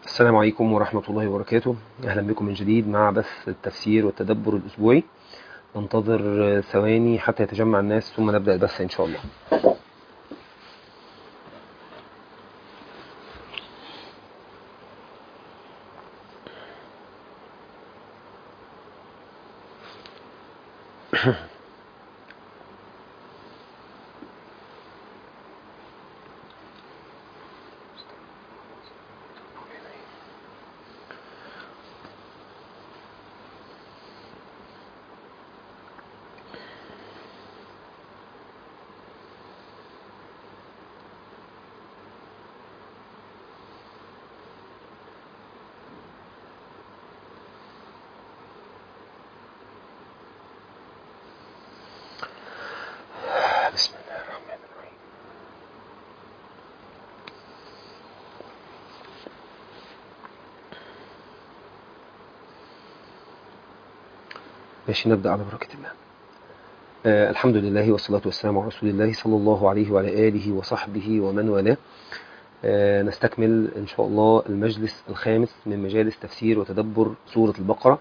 السلام عليكم ورحمة الله وبركاته أهلا بكم من جديد مع بث التفسير والتدبر الأسبوعي ننتظر ثواني حتى يتجمع الناس ثم نبدأ البث إن شاء الله بسم الله الرحمن الرحيم ماشي نبدأ على بركة الله آه الحمد لله والصلاة والسلام على رسول الله صلى الله عليه وعلى آله وصحبه ومن والاه آه نستكمل إن شاء الله المجلس الخامس من مجالس تفسير وتدبر سورة البقرة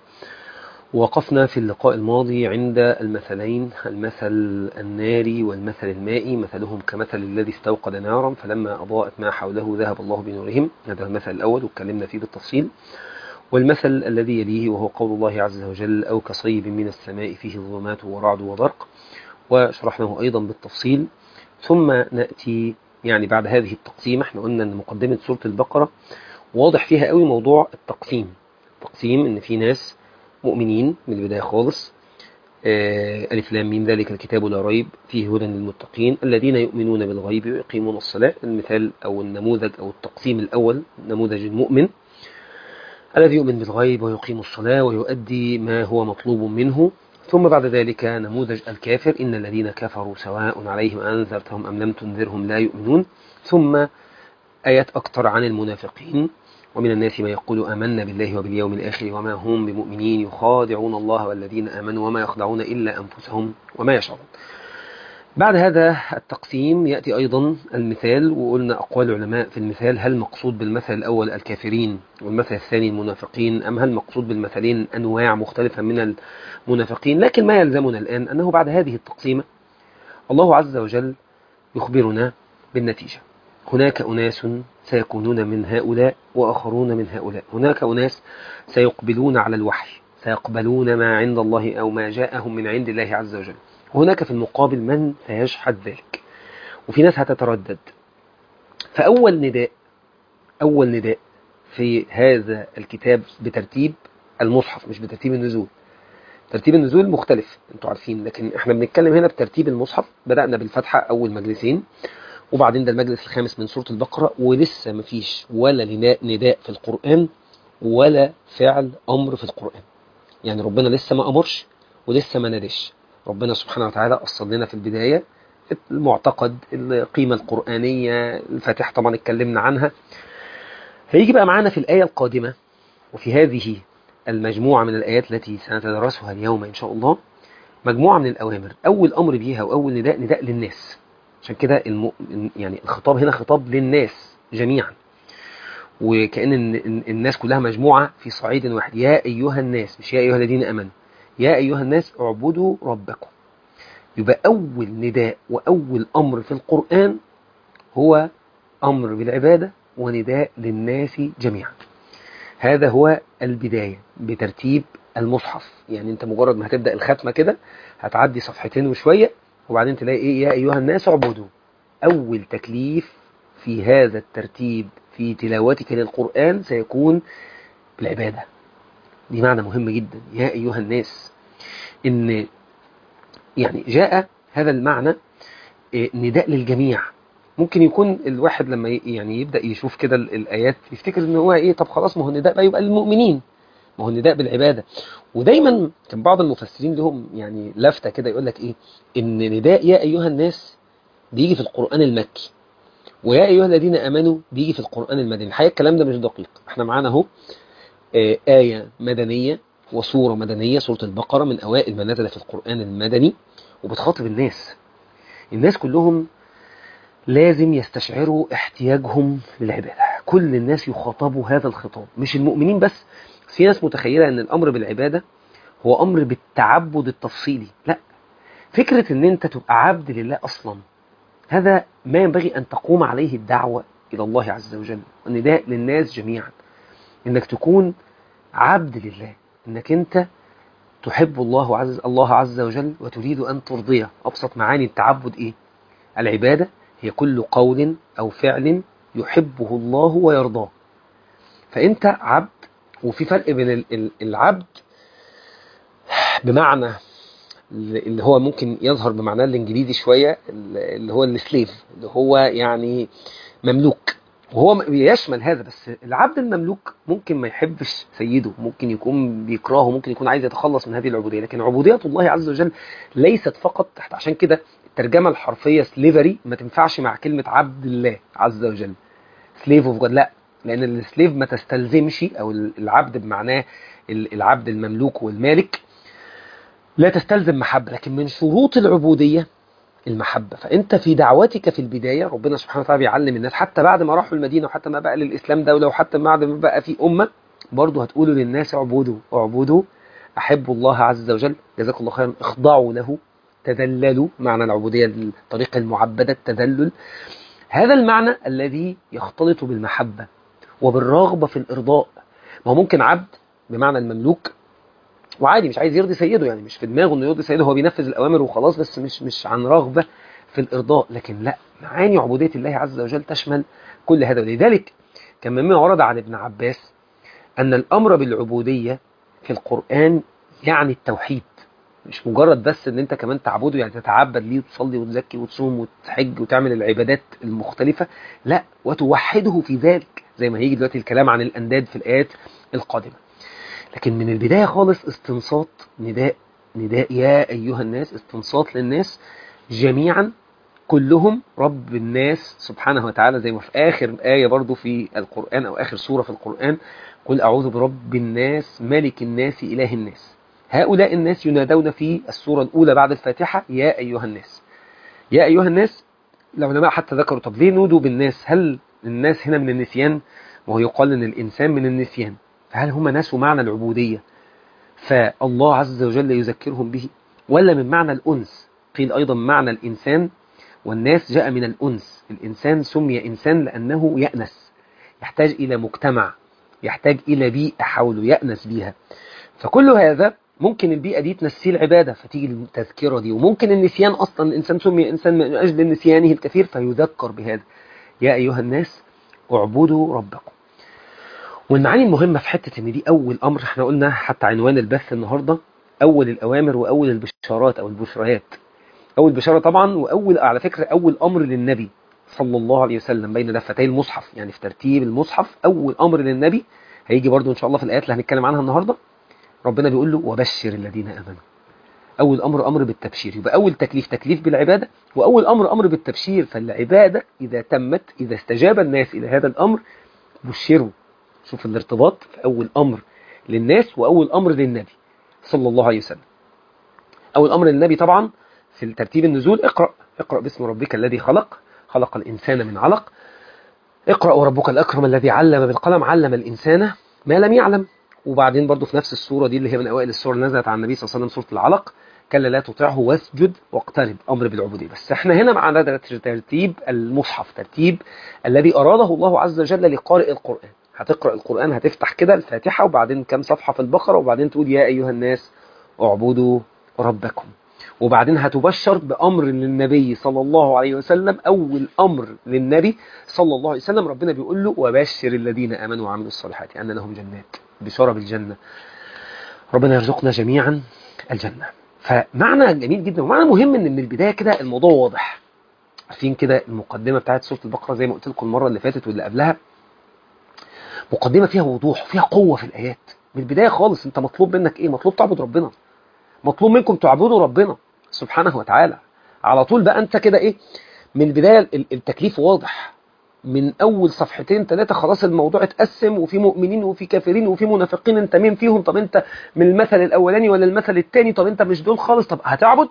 وقفنا في اللقاء الماضي عند المثلين المثل الناري والمثل المائي مثلهم كمثل الذي استوقد نارا فلما أضاءت ما حوله ذهب الله بنورهم هذا المثل الأول واتكلمنا فيه بالتفصيل والمثل الذي يليه وهو قول الله عز وجل أو كصيب من السماء فيه ظلمات ورعد وبرق وشرحناه أيضا بالتفصيل ثم نأتي يعني بعد هذه التقسيمة احنا قلنا أن مقدمة سورة البقرة واضح فيها قوي موضوع التقسيم تقسيم ان في ناس مؤمنين من البداية خالص آه، ألف لام ميم ذلك الكتاب لا ريب فيه هدى للمتقين الذين يؤمنون بالغيب ويقيمون الصلاة المثال أو النموذج أو التقسيم الأول نموذج المؤمن الذي يؤمن بالغيب ويقيم الصلاة ويؤدي ما هو مطلوب منه ثم بعد ذلك نموذج الكافر إن الذين كفروا سواء عليهم أنذرتهم أم لم تنذرهم لا يؤمنون ثم آيات أكثر عن المنافقين ومن الناس من يقول آمنا بالله وباليوم الآخر وما هم بمؤمنين يخادعون الله والذين آمنوا وما يخدعون إلا أنفسهم وما يشعرون بعد هذا التقسيم يأتي أيضا المثال وقلنا أقوال العلماء في المثال هل مقصود بالمثل الأول الكافرين والمثل الثاني المنافقين أم هل مقصود بالمثلين أنواع مختلفة من المنافقين لكن ما يلزمنا الآن أنه بعد هذه التقسيمة الله عز وجل يخبرنا بالنتيجة هناك أناس سيكونون من هؤلاء وآخرون من هؤلاء هناك أناس سيقبلون على الوحي سيقبلون ما عند الله أو ما جاءهم من عند الله عز وجل وهناك في المقابل من سيشحذ ذلك وفي ناس هتتردد فأول نداء أول نداء في هذا الكتاب بترتيب المصحف مش بترتيب النزول ترتيب النزول مختلف انتوا عارفين لكن احنا بنتكلم هنا بترتيب المصحف بدأنا بالفتحة أول مجلسين وبعدين ده المجلس الخامس من سورة البقرة ولسه مفيش ولا نداء في القرآن ولا فعل أمر في القرآن يعني ربنا لسه ما أمرش ولسه ما نادش ربنا سبحانه وتعالى أصل لنا في البداية المعتقد القيمة القرآنية الفاتحة طبعا اتكلمنا عنها هيجي بقى معانا في الآية القادمة وفي هذه المجموعة من الآيات التي سنتدرسها اليوم إن شاء الله مجموعة من الأوامر أول أمر بيها وأول نداء نداء للناس عشان كده الم... يعني الخطاب هنا خطاب للناس جميعا وكأن الناس كلها مجموعة في صعيد واحد يا أيها الناس مش يا أيها الذين أمنوا يا أيها الناس اعبدوا ربكم يبقى أول نداء وأول أمر في القرآن هو أمر بالعبادة ونداء للناس جميعا هذا هو البداية بترتيب المصحف يعني انت مجرد ما هتبدأ الختمة كده هتعدي صفحتين وشوية وبعدين تلاقي ايه يا ايها الناس اعبدوا اول تكليف في هذا الترتيب في تلاوتك للقرآن سيكون بالعبادة دي معنى مهم جدا يا ايها الناس ان يعني جاء هذا المعنى نداء للجميع ممكن يكون الواحد لما يعني يبدأ يشوف كده الآيات يفتكر ان هو ايه طب خلاص ما هو النداء بقى يبقى للمؤمنين ما هو النداء بالعبادة ودايما كان بعض المفسرين لهم يعني لفتة كده يقول لك ايه ان نداء يا ايها الناس بيجي في القرآن المكي ويا ايها الذين امنوا بيجي في القرآن المدني الحقيقة الكلام ده مش دقيق احنا معانا اهو آية مدنية وسورة مدنية سورة البقرة من اوائل ما نزل في القرآن المدني وبتخاطب الناس الناس كلهم لازم يستشعروا احتياجهم للعبادة كل الناس يخاطبوا هذا الخطاب مش المؤمنين بس في ناس متخيلة ان الامر بالعبادة هو امر بالتعبد التفصيلي لا فكرة ان انت تبقى عبد لله اصلا هذا ما ينبغي ان تقوم عليه الدعوة الى الله عز وجل النداء للناس جميعا انك تكون عبد لله انك انت تحب الله عز الله عز وجل وتريد ان ترضيه ابسط معاني التعبد ايه العبادة هي كل قول او فعل يحبه الله ويرضاه فانت عبد وفي فرق بين العبد بمعنى اللي هو ممكن يظهر بمعناه الانجليزي شوية اللي هو السليف اللي هو يعني مملوك وهو يشمل هذا بس العبد المملوك ممكن ما يحبش سيده ممكن يكون بيكرهه ممكن يكون عايز يتخلص من هذه العبودية لكن عبودية الله عز وجل ليست فقط تحت عشان كده الترجمة الحرفية سليفري ما تنفعش مع كلمة عبد الله عز وجل سليف اوف جاد لا لان السليف ما تستلزمش او العبد بمعناه العبد المملوك والمالك لا تستلزم محبة لكن من شروط العبودية المحبة فأنت في دعوتك في البداية ربنا سبحانه وتعالى بيعلم الناس حتى بعد ما راحوا المدينة وحتى ما بقى للإسلام دولة وحتى بعد ما بقى في أمة برضه هتقولوا للناس اعبدوا اعبدوا أحبوا الله عز وجل جزاكم الله خيرا اخضعوا له تذللوا معنى العبودية الطريقة المعبدة التذلل هذا المعنى الذي يختلط بالمحبة وبالرغبة في الإرضاء ما هو ممكن عبد بمعنى المملوك وعادي مش عايز يرضي سيده يعني مش في دماغه انه يرضي سيده هو بينفذ الاوامر وخلاص بس مش مش عن رغبه في الارضاء لكن لا معاني عبوديه الله عز وجل تشمل كل هذا ولذلك كان مما ورد عن ابن عباس ان الامر بالعبوديه في القران يعني التوحيد مش مجرد بس ان انت كمان تعبده يعني تتعبد ليه وتصلي وتزكي وتصوم وتحج وتعمل العبادات المختلفه لا وتوحده في ذلك زي ما هيجي دلوقتي الكلام عن الانداد في الايات القادمه لكن من البداية خالص استنصات نداء نداء يا أيها الناس استنصات للناس جميعا كلهم رب الناس سبحانه وتعالى زي ما في آخر آية برضو في القرآن أو آخر سورة في القرآن قل أعوذ برب الناس ملك الناس إله الناس هؤلاء الناس ينادون في السورة الأولى بعد الفاتحة يا أيها الناس يا أيها الناس العلماء حتى ذكروا طب ليه نودوا بالناس هل الناس هنا من النسيان وهو يقال أن الإنسان من النسيان فهل هم نسوا معنى العبودية فالله عز وجل يذكرهم به ولا من معنى الأنس قيل أيضا معنى الإنسان والناس جاء من الأنس الإنسان سمي إنسان لأنه يأنس يحتاج إلى مجتمع يحتاج إلى بيئة حوله يأنس بيها فكل هذا ممكن البيئة دي تنسيه العبادة فتيجي التذكرة دي وممكن النسيان أصلا الإنسان سمي إنسان من أجل نسيانه الكثير فيذكر بهذا يا أيها الناس اعبدوا ربكم والمعاني المهمة في حتة ان دي اول امر احنا قلنا حتى عنوان البث النهاردة اول الاوامر واول البشارات او البشريات اول بشارة طبعا واول على فكرة اول امر للنبي صلى الله عليه وسلم بين دفتي المصحف يعني في ترتيب المصحف اول امر للنبي هيجي برضو ان شاء الله في الايات اللي هنتكلم عنها النهاردة ربنا بيقول له وبشر الذين امنوا اول امر امر بالتبشير يبقى اول تكليف تكليف بالعبادة واول امر امر بالتبشير فالعبادة اذا تمت اذا استجاب الناس الى هذا الامر بشروا شوف الارتباط في أول أمر للناس وأول أمر للنبي صلى الله عليه وسلم أول أمر للنبي طبعا في ترتيب النزول اقرأ اقرأ باسم ربك الذي خلق خلق الإنسان من علق اقرأ وربك الأكرم الذي علم بالقلم علم الإنسان ما لم يعلم وبعدين برضو في نفس السورة دي اللي هي من أوائل السورة اللي نزلت على النبي صلى الله عليه وسلم سورة العلق كلا لا تطعه واسجد واقترب أمر بالعبودية بس احنا هنا معنا ترتيب المصحف ترتيب الذي أراده الله عز وجل لقارئ القرآن هتقرأ القرآن هتفتح كده الفاتحة وبعدين كم صفحة في البقرة وبعدين تقول يا أيها الناس اعبدوا ربكم وبعدين هتبشر بأمر للنبي صلى الله عليه وسلم أول أمر للنبي صلى الله عليه وسلم ربنا بيقول له وبشر الذين آمنوا وعملوا الصالحات أن لهم جنات بشارة بالجنة ربنا يرزقنا جميعا الجنة فمعنى جميل جدا ومعنى مهم ان من البداية كده الموضوع واضح عارفين كده المقدمة بتاعت سورة البقرة زي ما قلت لكم المرة اللي فاتت واللي قبلها مقدمة فيها وضوح وفيها قوة في الآيات من البداية خالص انت مطلوب منك ايه مطلوب تعبد ربنا مطلوب منكم تعبدوا ربنا سبحانه وتعالى على طول بقى انت كده ايه من البداية التكليف واضح من اول صفحتين ثلاثة خلاص الموضوع اتقسم وفي مؤمنين وفي كافرين وفي منافقين انت مين فيهم طب انت من المثل الاولاني ولا المثل الثاني طب انت مش دول خالص طب هتعبد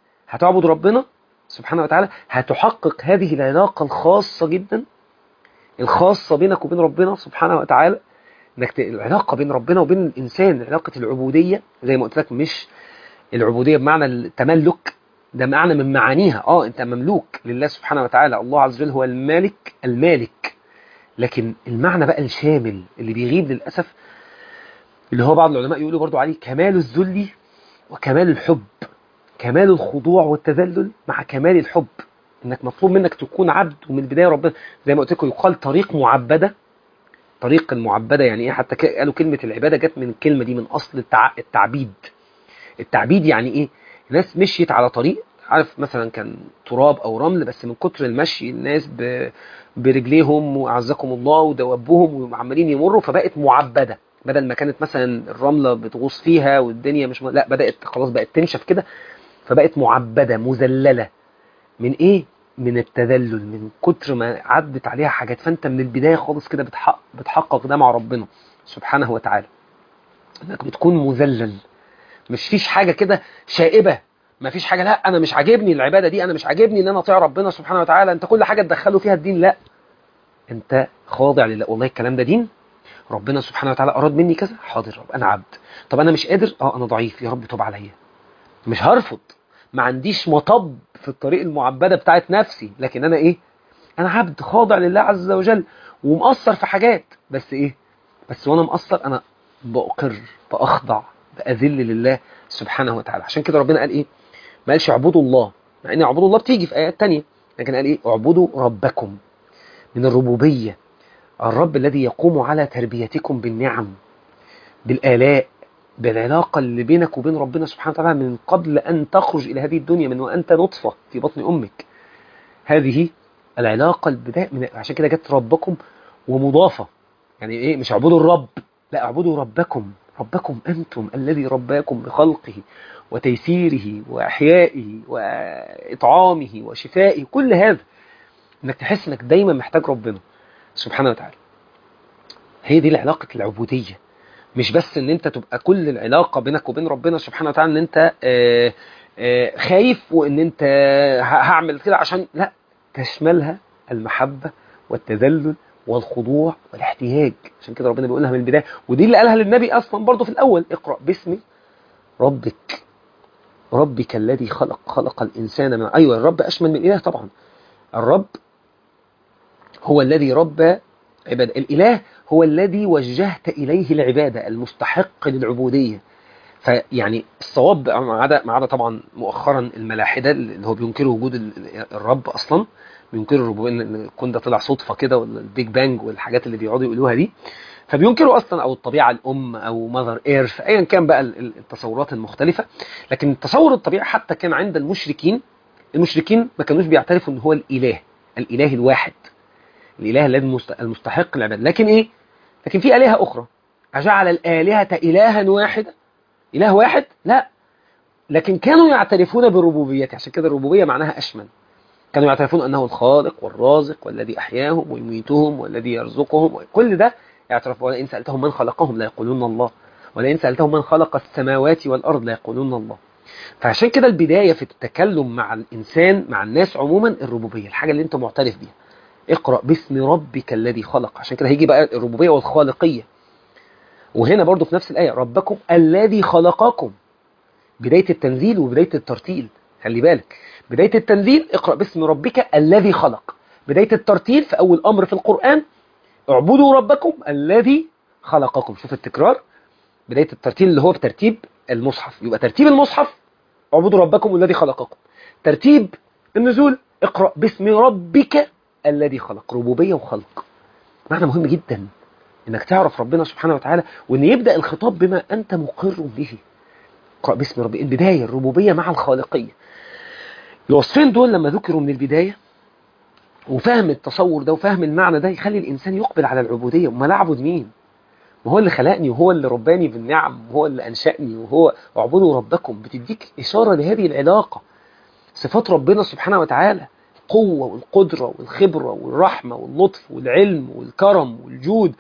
هتعبد ربنا سبحانه وتعالى هتحقق هذه العلاقة الخاصة جدا الخاصة بينك وبين ربنا سبحانه وتعالى انك ت... العلاقة بين ربنا وبين الانسان علاقة العبودية زي ما قلت لك مش العبودية بمعنى التملك ده معنى من معانيها اه انت مملوك لله سبحانه وتعالى الله عز وجل هو المالك المالك لكن المعنى بقى الشامل اللي بيغيب للأسف اللي هو بعض العلماء يقولوا برضو عليه كمال الذل وكمال الحب كمال الخضوع والتذلل مع كمال الحب انك مطلوب منك تكون عبد ومن البدايه ربنا زي ما قلت لكم يقال طريق معبده طريق المعبده يعني ايه حتى قالوا كلمه العباده جت من الكلمه دي من اصل التع... التعبيد التعبيد يعني ايه ناس مشيت على طريق عارف مثلا كان تراب او رمل بس من كتر المشي الناس ب... برجليهم واعزكم الله ودوابهم وعمالين يمروا فبقت معبده بدل ما كانت مثلا الرمله بتغوص فيها والدنيا مش م... لا بدات خلاص بقت تنشف كده فبقت معبده مذلله من ايه من التذلل من كتر ما عدت عليها حاجات فانت من البدايه خالص كده بتحقق, بتحقق ده مع ربنا سبحانه وتعالى انك بتكون مذلل مش فيش حاجه كده شائبه ما فيش حاجه لا انا مش عاجبني العباده دي انا مش عاجبني ان انا اطيع ربنا سبحانه وتعالى انت كل حاجه تدخله فيها الدين لا انت خاضع لله والله الكلام ده دين ربنا سبحانه وتعالى اراد مني كذا حاضر رب انا عبد طب انا مش قادر اه انا ضعيف يا رب توب عليا مش هرفض ما عنديش مطب في الطريق المعبده بتاعت نفسي لكن انا ايه انا عبد خاضع لله عز وجل ومقصر في حاجات بس ايه بس وانا مقصر انا بأقر بأخضع بأذل لله سبحانه وتعالى عشان كده ربنا قال ايه ما قالش اعبدوا الله مع ان اعبدوا الله بتيجي في ايات تانية لكن قال ايه اعبدوا ربكم من الربوبية الرب الذي يقوم على تربيتكم بالنعم بالآلاء بالعلاقة اللي بينك وبين ربنا سبحانه وتعالى من قبل أن تخرج إلى هذه الدنيا من وأنت نطفة في بطن أمك هذه العلاقة البداية من عشان كده جت ربكم ومضافة يعني إيه مش اعبدوا الرب لا اعبدوا ربكم ربكم أنتم الذي رباكم بخلقه وتيسيره وإحيائه وإطعامه وشفائه كل هذا إنك تحس إنك دايما محتاج ربنا سبحانه وتعالى هي دي العلاقة العبودية مش بس ان انت تبقى كل العلاقة بينك وبين ربنا سبحانه وتعالى ان انت آآ آآ خايف وان انت هعمل كده عشان لا تشملها المحبة والتذلل والخضوع والاحتياج عشان كده ربنا بيقولها من البداية ودي اللي قالها للنبي اصلا برضه في الاول اقرأ باسم ربك ربك الذي خلق خلق الانسان من ايوه الرب اشمل من الاله طبعا الرب هو الذي ربى عبادة الإله هو الذي وجهت إليه العبادة المستحق للعبودية فيعني الصواب ما عدا ما عدا طبعا مؤخرا الملاحدة اللي هو بينكروا وجود الرب أصلا بينكروا الربوبية ان الكون ده طلع صدفة كده ولا البيج بانج والحاجات اللي بيقعدوا يقولوها دي فبينكروا اصلا او الطبيعه الام او ماذر ايرث ايا كان بقى التصورات المختلفه لكن تصور الطبيعه حتى كان عند المشركين المشركين ما كانوش بيعترفوا ان هو الاله الاله الواحد الاله الذي المستحق العباده لكن ايه لكن في الهه اخرى اجعل الالهه الها واحدا اله واحد لا لكن كانوا يعترفون بربوبيته عشان كده الربوبيه معناها اشمل كانوا يعترفون انه الخالق والرازق والذي احياهم ويميتهم والذي يرزقهم كل ده يعترفون ولئن سالتهم من خلقهم لا يقولون الله ولئن سالتهم من خلق السماوات والارض لا يقولون الله فعشان كده البدايه في التكلم مع الانسان مع الناس عموما الربوبيه الحاجه اللي انت معترف بيها اقرأ باسم ربك الذي خلق عشان كده هيجي بقى الربوبية والخالقية وهنا برضو في نفس الآية ربكم الذي خلقكم بداية التنزيل وبداية الترتيل خلي بالك بداية التنزيل اقرأ باسم ربك الذي خلق بداية الترتيل في أول أمر في القرآن اعبدوا ربكم الذي خلقكم شوف التكرار بداية الترتيل اللي هو بترتيب المصحف يبقى ترتيب المصحف اعبدوا ربكم الذي خلقكم ترتيب النزول اقرأ باسم ربك الذي خلق ربوبية وخلق معنى مهم جدا انك تعرف ربنا سبحانه وتعالى وان يبدأ الخطاب بما انت مقر به اقرأ باسم ربي البداية الربوبية مع الخالقية الوصفين دول لما ذكروا من البداية وفهم التصور ده وفهم المعنى ده يخلي الإنسان يقبل على العبودية وما أعبد مين ما هو اللي خلقني وهو اللي رباني بالنعم وهو اللي أنشأني وهو اعبدوا ربكم بتديك إشارة لهذه العلاقة صفات ربنا سبحانه وتعالى القوة والقدرة والخبرة والرحمة واللطف والعلم والكرم والجود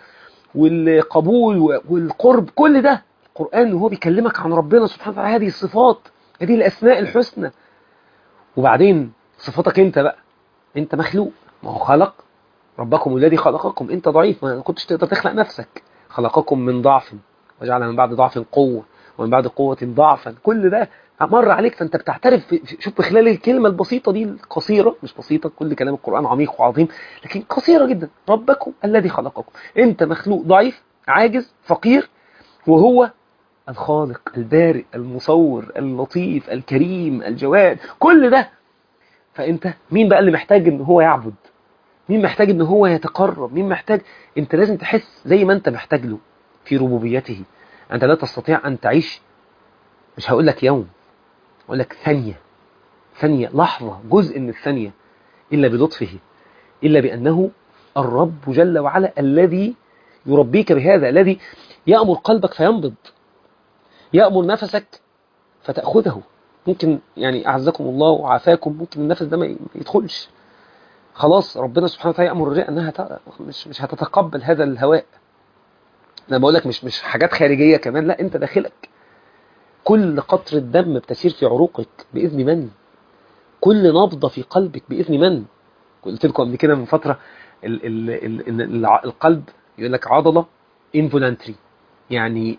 والقبول والقرب كل ده القرآن وهو بيكلمك عن ربنا سبحانه وتعالى هذه الصفات هذه الأسماء الحسنى وبعدين صفاتك انت بقى انت مخلوق ما هو خلق ربكم الذي خلقكم انت ضعيف ما كنتش تقدر تخلق نفسك خلقكم من ضعف وجعل من بعد ضعف قوة ومن بعد قوة ضعفا كل ده مر عليك فانت بتعترف في شوف بخلال الكلمة البسيطة دي القصيرة مش بسيطة كل كلام القرآن عميق وعظيم لكن قصيرة جدا ربكم الذي خلقكم انت مخلوق ضعيف عاجز فقير وهو الخالق البارئ المصور اللطيف الكريم الجواد كل ده فانت مين بقى اللي محتاج ان هو يعبد مين محتاج ان هو يتقرب مين محتاج انت لازم تحس زي ما انت محتاج له في ربوبيته انت لا تستطيع ان تعيش مش هقول لك يوم اقول لك ثانية ثانية لحظة جزء من الثانية إلا بلطفه إلا بأنه الرب جل وعلا الذي يربيك بهذا الذي يأمر قلبك فينبض يأمر نفسك فتأخذه ممكن يعني أعزكم الله وعافاكم ممكن النفس ده ما يدخلش خلاص ربنا سبحانه وتعالى يأمر الرئة أنها مش مش هتتقبل هذا الهواء أنا بقول لك مش مش حاجات خارجية كمان لا أنت داخلك كل قطرة دم بتسير في عروقك بإذن من كل نبضة في قلبك بإذن من قلت لكم قبل كده من فترة ال ال ال ال القلب يقول لك عضلة involuntary يعني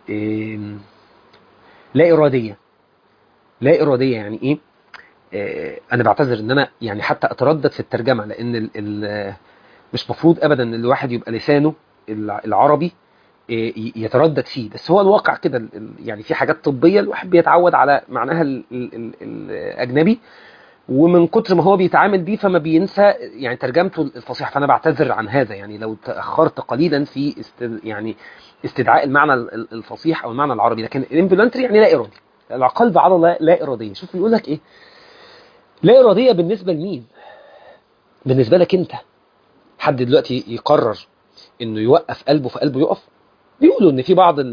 لا إرادية لا إرادية يعني إيه أنا بعتذر إن أنا يعني حتى أتردد في الترجمة لأن ال ال مش مفروض أبدا إن الواحد يبقى لسانه العربي يتردد فيه بس هو الواقع كده يعني في حاجات طبية الواحد بيتعود على معناها ال ال ال الأجنبي ومن كتر ما هو بيتعامل بيه فما بينسى يعني ترجمته الفصيحة فأنا بعتذر عن هذا يعني لو تأخرت قليلا في است يعني استدعاء المعنى الفصيح أو المعنى العربي لكن الانفولانتري يعني لا إرادي القلب عضلة لا إرادية شوف بيقول لك إيه لا إرادية بالنسبة لمين بالنسبة لك أنت حد دلوقتي يقرر إنه يوقف قلبه فقلبه يقف بيقولوا ان في بعض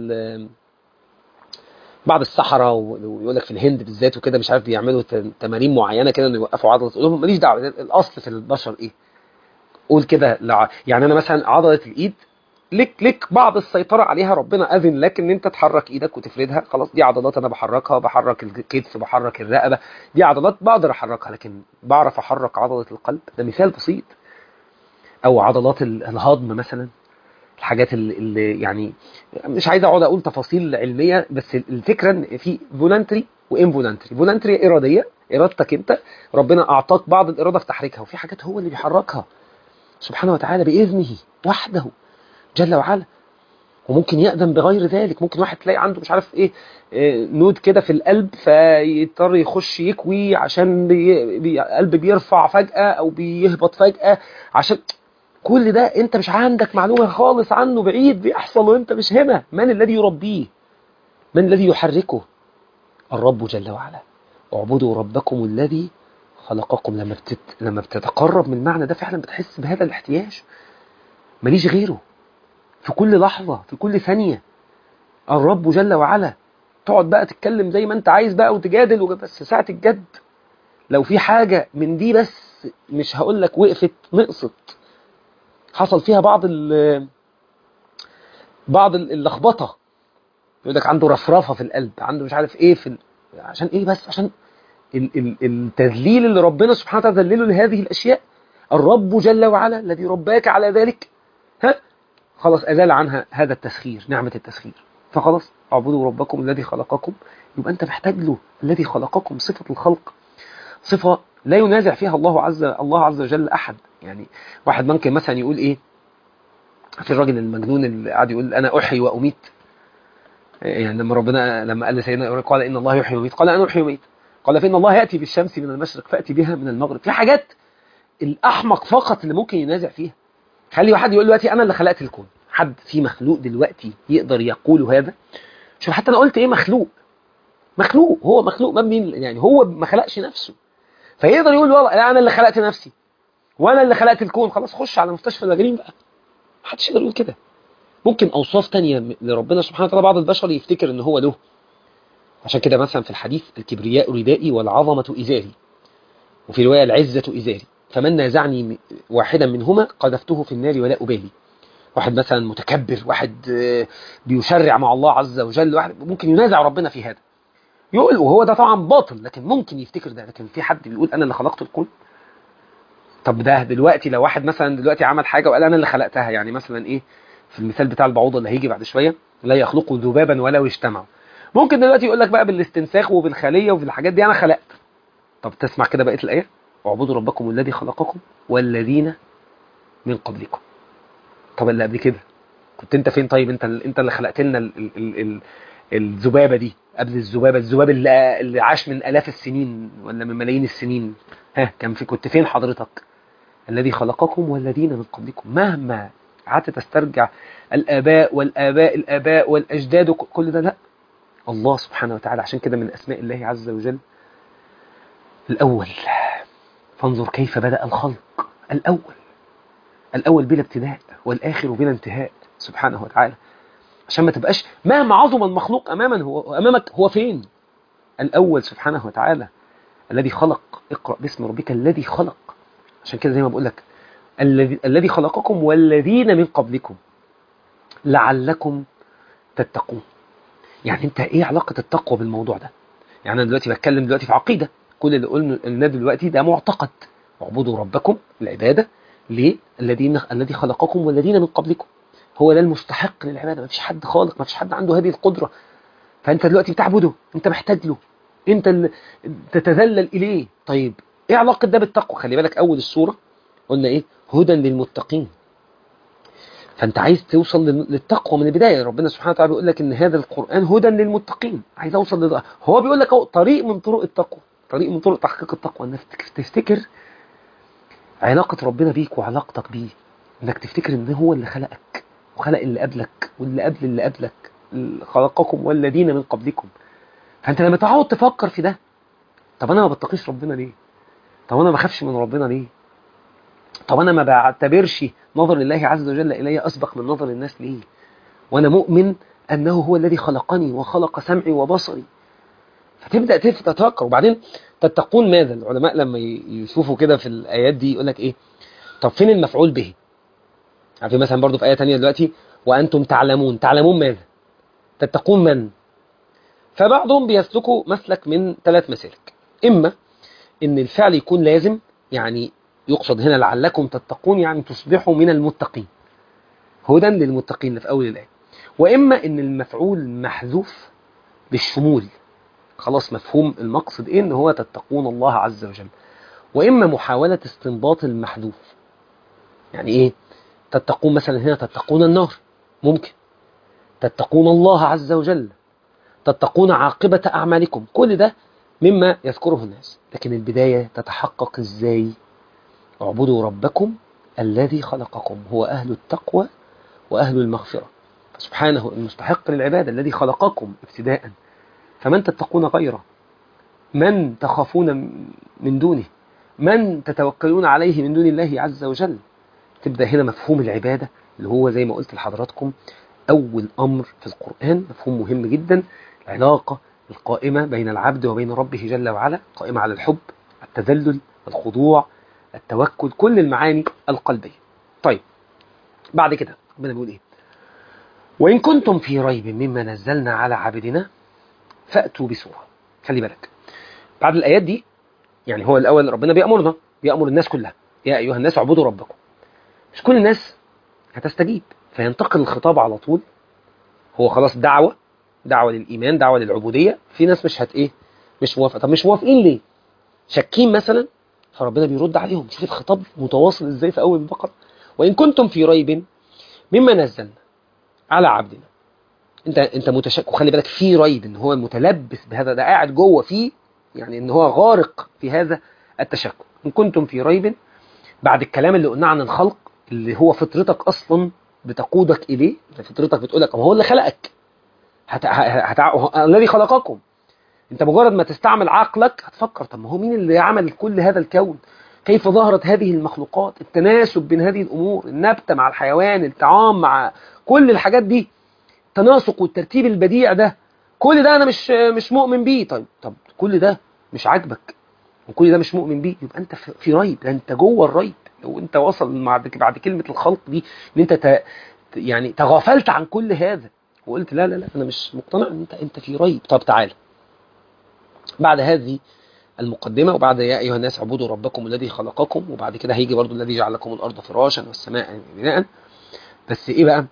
بعض السحرة ويقول لك في الهند بالذات وكده مش عارف بيعملوا تمارين معينة كده انه يوقفوا عضلة تقول لهم ماليش دعوة الاصل في البشر ايه قول كده يعني انا مثلا عضلة الايد لك لك بعض السيطرة عليها ربنا اذن لك ان انت تحرك ايدك وتفردها خلاص دي عضلات انا بحركها بحرك الكتف بحرك الرقبة دي عضلات بقدر احركها لكن بعرف احرك عضلة القلب ده مثال بسيط او عضلات الهضم مثلا الحاجات اللي يعني مش عايز اقعد اقول تفاصيل علميه بس الفكره ان في فولنتري وانفولنتري فولنتري اراديه ارادتك انت ربنا اعطاك بعض الاراده في تحريكها وفي حاجات هو اللي بيحركها سبحانه وتعالى باذنه وحده جل وعلا وممكن يأذن بغير ذلك ممكن واحد تلاقي عنده مش عارف ايه, إيه نود كده في القلب فيضطر يخش يكوي عشان بي بي القلب بيرفع فجأة او بيهبط فجأة عشان كل ده انت مش عندك معلومة خالص عنه بعيد بيحصل وانت مش هنا من الذي يربيه من الذي يحركه الرب جل وعلا اعبدوا ربكم الذي خلقكم لما بتت... لما بتتقرب من المعنى ده فعلا بتحس بهذا الاحتياج ماليش غيره في كل لحظة في كل ثانية الرب جل وعلا تقعد بقى تتكلم زي ما انت عايز بقى وتجادل بس ساعة الجد لو في حاجة من دي بس مش هقول لك وقفت نقصت حصل فيها بعض ال بعض اللخبطه يقول لك عنده رفرفه في القلب عنده مش عارف ايه في ال... عشان ايه بس عشان ال... ال... التذليل اللي ربنا سبحانه وتعالى ذلله لهذه الاشياء الرب جل وعلا الذي رباك على ذلك ها خلاص ازال عنها هذا التسخير نعمه التسخير فخلاص اعبدوا ربكم الذي خلقكم يبقى انت محتاج له الذي خلقكم صفه الخلق صفه لا ينازع فيها الله عز الله عز وجل احد يعني واحد ممكن مثلا يقول ايه في الراجل المجنون اللي قاعد يقول انا احيي واميت يعني لما ربنا لما قال لسيدنا ابراهيم قال ان الله يحيي ويميت قال انا احيي واميت قال فان الله ياتي بالشمس من المشرق فاتي بها من المغرب في حاجات الاحمق فقط اللي ممكن ينازع فيها خلي واحد يقول دلوقتي انا اللي خلقت الكون حد في مخلوق دلوقتي يقدر يقول هذا شوف حتى انا قلت ايه مخلوق مخلوق هو مخلوق مبني يعني هو ما خلقش نفسه فيقدر يقول والله لا انا اللي خلقت نفسي وانا اللي خلقت الكون خلاص خش على مستشفى اللاجئين بقى محدش يقدر يقول كده ممكن اوصاف تانية لربنا سبحانه وتعالى بعض البشر يفتكر ان هو له عشان كده مثلا في الحديث الكبرياء ردائي والعظمة إزاري وفي رواية العزة إزاري فمن نازعني واحدا منهما قذفته في النار ولا أبالي واحد مثلا متكبر واحد بيشرع مع الله عز وجل واحد ممكن ينازع ربنا في هذا يقول وهو ده طبعا باطل لكن ممكن يفتكر ده لكن في حد بيقول أنا اللي خلقت الكون طب ده دلوقتي لو واحد مثلا دلوقتي عمل حاجه وقال انا اللي خلقتها يعني مثلا ايه في المثال بتاع البعوضه اللي هيجي بعد شويه لا يخلقوا ذبابا ولو اجتمعوا ممكن دلوقتي يقول لك بقى بالاستنساخ وبالخليه وبالحاجات دي انا خلقت طب تسمع كده بقيه الايه واعبدوا ربكم الذي خلقكم والذين من قبلكم طب اللي قبل كده كنت انت فين طيب انت انت اللي خلقت لنا ال- ال- ال- ال- الذبابه دي قبل الذبابه الذباب اللي, اللي عاش من الاف السنين ولا من ملايين السنين ها كان في كنت فين حضرتك الذي خلقكم والذين من قبلكم مهما قعدت تسترجع الاباء والاباء الاباء والاجداد وك- كل ده لا الله سبحانه وتعالى عشان كده من اسماء الله عز وجل الاول فانظر كيف بدا الخلق الاول الاول بلا ابتداء والاخر بلا انتهاء سبحانه وتعالى عشان ما تبقاش مهما عظم المخلوق اماما هو امامك هو فين الاول سبحانه وتعالى الذي خلق اقرا باسم ربك الذي خلق عشان كده زي ما بقول لك الذي الذي خلقكم والذين من قبلكم لعلكم تتقون يعني انت ايه علاقه التقوى بالموضوع ده يعني انا دلوقتي بتكلم دلوقتي في عقيده كل اللي قلنا قلناه دلوقتي ده معتقد اعبدوا ربكم العباده ليه الذين الذي خلقكم والذين من قبلكم هو ده المستحق للعباده ما فيش حد خالق ما فيش حد عنده هذه القدره فانت دلوقتي بتعبده انت محتاج له انت اللي تتذلل اليه طيب ايه علاقه ده بالتقوى خلي بالك اول السوره قلنا ايه هدى للمتقين فانت عايز توصل لل- للتقوى من البدايه ربنا سبحانه وتعالى بيقول لك ان هذا القران هدى للمتقين عايز اوصل لده هو بيقول لك اهو طريق من طرق التقوى طريق من طرق تحقيق التقوى انك تفتكر علاقه ربنا بيك وعلاقتك بيه انك تفتكر ان هو اللي خلقك وخلق اللي قبلك واللي قبل اللي قبلك اللي خلقكم والذين من قبلكم فانت لما تقعد تفكر في ده طب انا ما بتقيش ربنا ليه طب انا ما بخافش من ربنا ليه طب انا ما بعتبرش نظر الله عز وجل الي اسبق من نظر الناس ليه وانا مؤمن انه هو الذي خلقني وخلق سمعي وبصري فتبدا تف- تتفكر وبعدين تتقون ماذا العلماء لما ي- يشوفوا كده في الايات دي يقول لك ايه طب فين المفعول به عارفين مثلا برضو في ايه تانية دلوقتي وانتم تعلمون تعلمون ماذا تتقون من فبعضهم بيسلكوا مسلك من ثلاث مسالك اما ان الفعل يكون لازم يعني يقصد هنا لعلكم تتقون يعني تصبحوا من المتقين هدى للمتقين اللي في اول الايه واما ان المفعول محذوف بالشمول خلاص مفهوم المقصد ايه ان هو تتقون الله عز وجل واما محاوله استنباط المحذوف يعني ايه تتقون مثلا هنا تتقون النار ممكن تتقون الله عز وجل تتقون عاقبة أعمالكم كل ده مما يذكره الناس لكن البداية تتحقق إزاي اعبدوا ربكم الذي خلقكم هو أهل التقوى وأهل المغفرة سبحانه المستحق للعبادة الذي خلقكم ابتداء فمن تتقون غيره من تخافون من دونه من تتوكلون عليه من دون الله عز وجل تبدأ هنا مفهوم العبادة اللي هو زي ما قلت لحضراتكم أول أمر في القرآن مفهوم مهم جدا العلاقة القائمة بين العبد وبين ربه جل وعلا قائمة على الحب التذلل الخضوع التوكل كل المعاني القلبية طيب بعد كده ربنا بيقول إيه وإن كنتم في ريب مما نزلنا على عبدنا فأتوا بسورة خلي بالك بعد الآيات دي يعني هو الأول ربنا بيأمرنا بيأمر الناس كلها يا أيها الناس اعبدوا ربكم مش كل الناس هتستجيب فينتقل الخطاب على طول هو خلاص دعوة دعوة للإيمان دعوة للعبودية في ناس مش هت إيه مش موافقة طب مش موافقين ليه شاكين مثلا فربنا بيرد عليهم شوف الخطاب متواصل إزاي في أول البقرة وإن كنتم في ريب مما نزلنا على عبدنا انت انت متشك وخلي بالك في ريب ان هو متلبس بهذا ده قاعد جوه فيه يعني ان هو غارق في هذا التشكك ان كنتم في ريب بعد الكلام اللي قلناه عن الخلق اللي هو فطرتك اصلا بتقودك اليه فطرتك بتقول لك هو اللي خلقك هت... هت... هت... الذي خلقكم انت مجرد ما تستعمل عقلك هتفكر طب ما هو مين اللي عمل كل هذا الكون كيف ظهرت هذه المخلوقات التناسب بين هذه الامور النبته مع الحيوان الطعام مع كل الحاجات دي التناسق والترتيب البديع ده كل ده انا مش مش مؤمن بيه طيب طب كل ده مش عاجبك وكل ده مش مؤمن بيه يبقى انت في ريب ده انت جوه الريب لو انت وصل بعد بعد كلمه الخلق دي ان انت ت... يعني تغافلت عن كل هذا وقلت لا لا لا انا مش مقتنع ان انت انت في ريب طب تعالى بعد هذه المقدمة وبعد يا أيها الناس اعبدوا ربكم الذي خلقكم وبعد كده هيجي برضو الذي جعل لكم الأرض فراشا والسماء بناء بس إيه بقى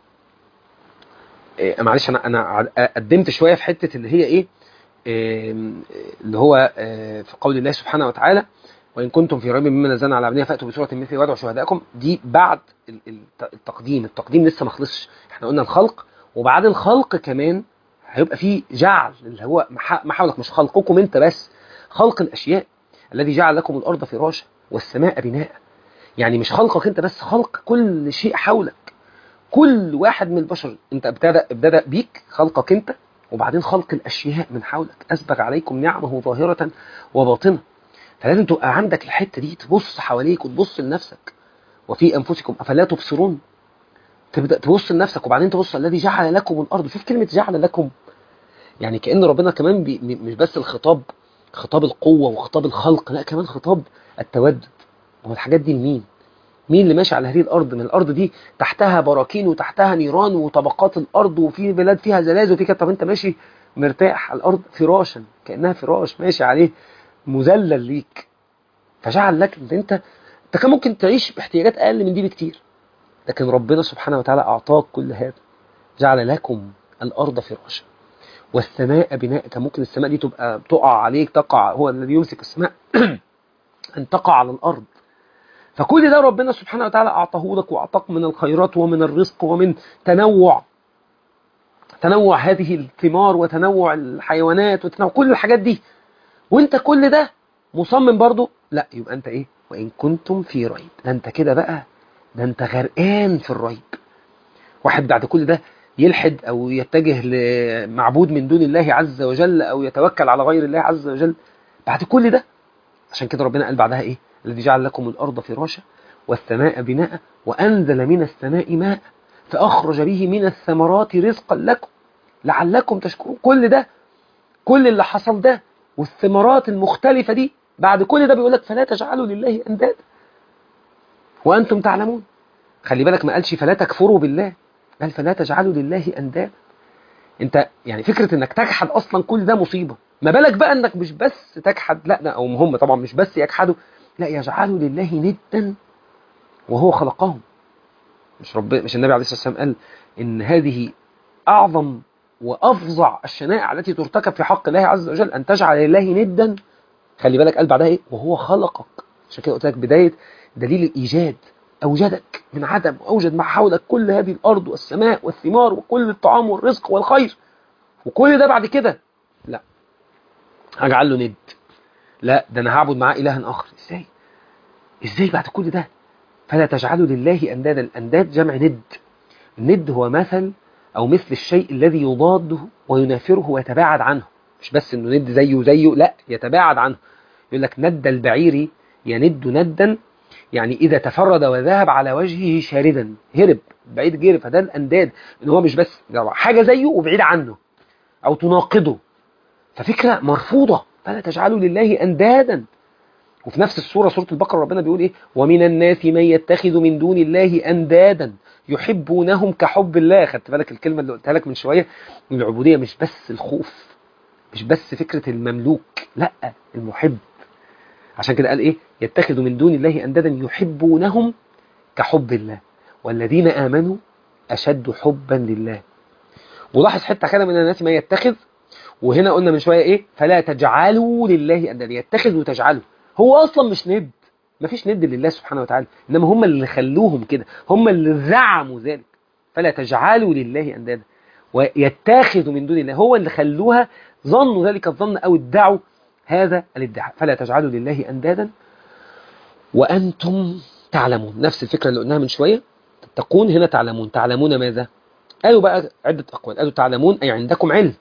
إيه معلش أنا أنا قدمت شوية في حتة اللي هي إيه, إيه اللي هو إيه في قول الله سبحانه وتعالى وإن كنتم في ريب مما نزلنا على عبدنا فأتوا بسورة مثل وادعوا شهداءكم دي بعد التقديم التقديم لسه ما خلصش احنا قلنا الخلق وبعد الخلق كمان هيبقى في جعل اللي هو ما حولك مش خلقكم انت بس خلق الاشياء الذي جعل لكم الارض فراشا والسماء بناء يعني مش خلقك انت بس خلق كل شيء حولك كل واحد من البشر انت ابتدى ابتدى بيك خلقك انت وبعدين خلق الاشياء من حولك اسبغ عليكم نعمه ظاهره وباطنه فلازم تبقى عندك الحته دي تبص حواليك وتبص لنفسك وفي انفسكم افلا تبصرون تبدا تبص لنفسك وبعدين تبص الذي جعل لكم الارض شوف كلمه جعل لكم يعني كان ربنا كمان بي مش بس الخطاب خطاب القوه وخطاب الخلق لا كمان خطاب التودد هو الحاجات دي لمين مين اللي ماشي على هذه الارض من الارض دي تحتها براكين وتحتها نيران وطبقات الارض وفي بلاد فيها زلازل وفي كده طب انت ماشي مرتاح على الارض فراشا كانها فراش ماشي عليه مذلل ليك فجعل لك انت انت انت كان ممكن تعيش باحتياجات اقل من دي بكتير لكن ربنا سبحانه وتعالى اعطاك كل هذا جعل لكم الارض فراشا والسماء بناء كان ممكن السماء دي تبقى تقع عليك تقع هو الذي يمسك السماء ان تقع على الارض فكل ده ربنا سبحانه وتعالى اعطاه لك واعطاك من الخيرات ومن الرزق ومن تنوع تنوع هذه الثمار وتنوع الحيوانات وتنوع كل الحاجات دي وانت كل ده مصمم برضو لا يبقى انت ايه وان كنتم في ريب ده انت كده بقى ده انت غرقان في الريب واحد بعد كل ده يلحد او يتجه لمعبود من دون الله عز وجل او يتوكل على غير الله عز وجل بعد كل ده عشان كده ربنا قال بعدها ايه الذي جعل لكم الارض فراشا والسماء بناء وانزل من السماء ماء فاخرج به من الثمرات رزقا لكم لعلكم تشكرون كل ده كل اللي حصل ده والثمرات المختلفة دي بعد كل ده بيقول لك فلا تجعلوا لله أندادا وأنتم تعلمون خلي بالك ما قالش فلا تكفروا بالله قال فلا تجعلوا لله أندادا انت يعني فكرة انك تجحد اصلا كل ده مصيبة ما بالك بقى انك مش بس تجحد لا لا او هم طبعا مش بس يجحدوا لا يجعلوا لله ندا وهو خلقهم مش رب مش النبي عليه الصلاة والسلام قال ان هذه اعظم وافظع الشنائع التي ترتكب في حق الله عز وجل ان تجعل لله ندا خلي بالك قال بعدها ايه وهو خلقك عشان كده قلت لك بدايه دليل الايجاد اوجدك من عدم واوجد ما حولك كل هذه الارض والسماء والثمار وكل الطعام والرزق والخير وكل ده بعد كده لا هجعل له ند لا ده انا هعبد معاه اله اخر ازاي ازاي بعد كل ده فلا تجعلوا لله اندادا الانداد جمع ند الند هو مثل أو مثل الشيء الذي يضاده وينافره ويتباعد عنه مش بس انه ند زيه زيه لا يتباعد عنه يقول لك ند البعير يند ندا يعني إذا تفرد وذهب على وجهه شاردا هرب بعيد جري فده الأنداد إن هو مش بس حاجة زيه وبعيد عنه أو تناقضه ففكرة مرفوضة فلا تجعلوا لله أندادا وفي نفس السورة سورة البقرة ربنا بيقول إيه ومن الناس من يتخذ من دون الله أندادا يحبونهم كحب الله خدت بالك الكلمة اللي قلتها لك من شوية من العبودية مش بس الخوف مش بس فكرة المملوك لا المحب عشان كده قال ايه يتخذ من دون الله اندادا يحبونهم كحب الله والذين امنوا اشد حبا لله ولاحظ حته كده من الناس ما يتخذ وهنا قلنا من شويه ايه فلا تجعلوا لله اندادا يتخذ وتجعلوا هو اصلا مش ند مفيش ند لله سبحانه وتعالى انما هم اللي خلوهم كده هم اللي زعموا ذلك فلا تجعلوا لله اندادا ويتخذوا من دون الله هو اللي خلوها ظنوا ذلك الظن او ادعوا هذا الادعاء فلا تجعلوا لله اندادا وانتم تعلمون نفس الفكره اللي قلناها من شويه تتقون هنا تعلمون تعلمون ماذا قالوا بقى عده اقوال قالوا تعلمون اي عندكم علم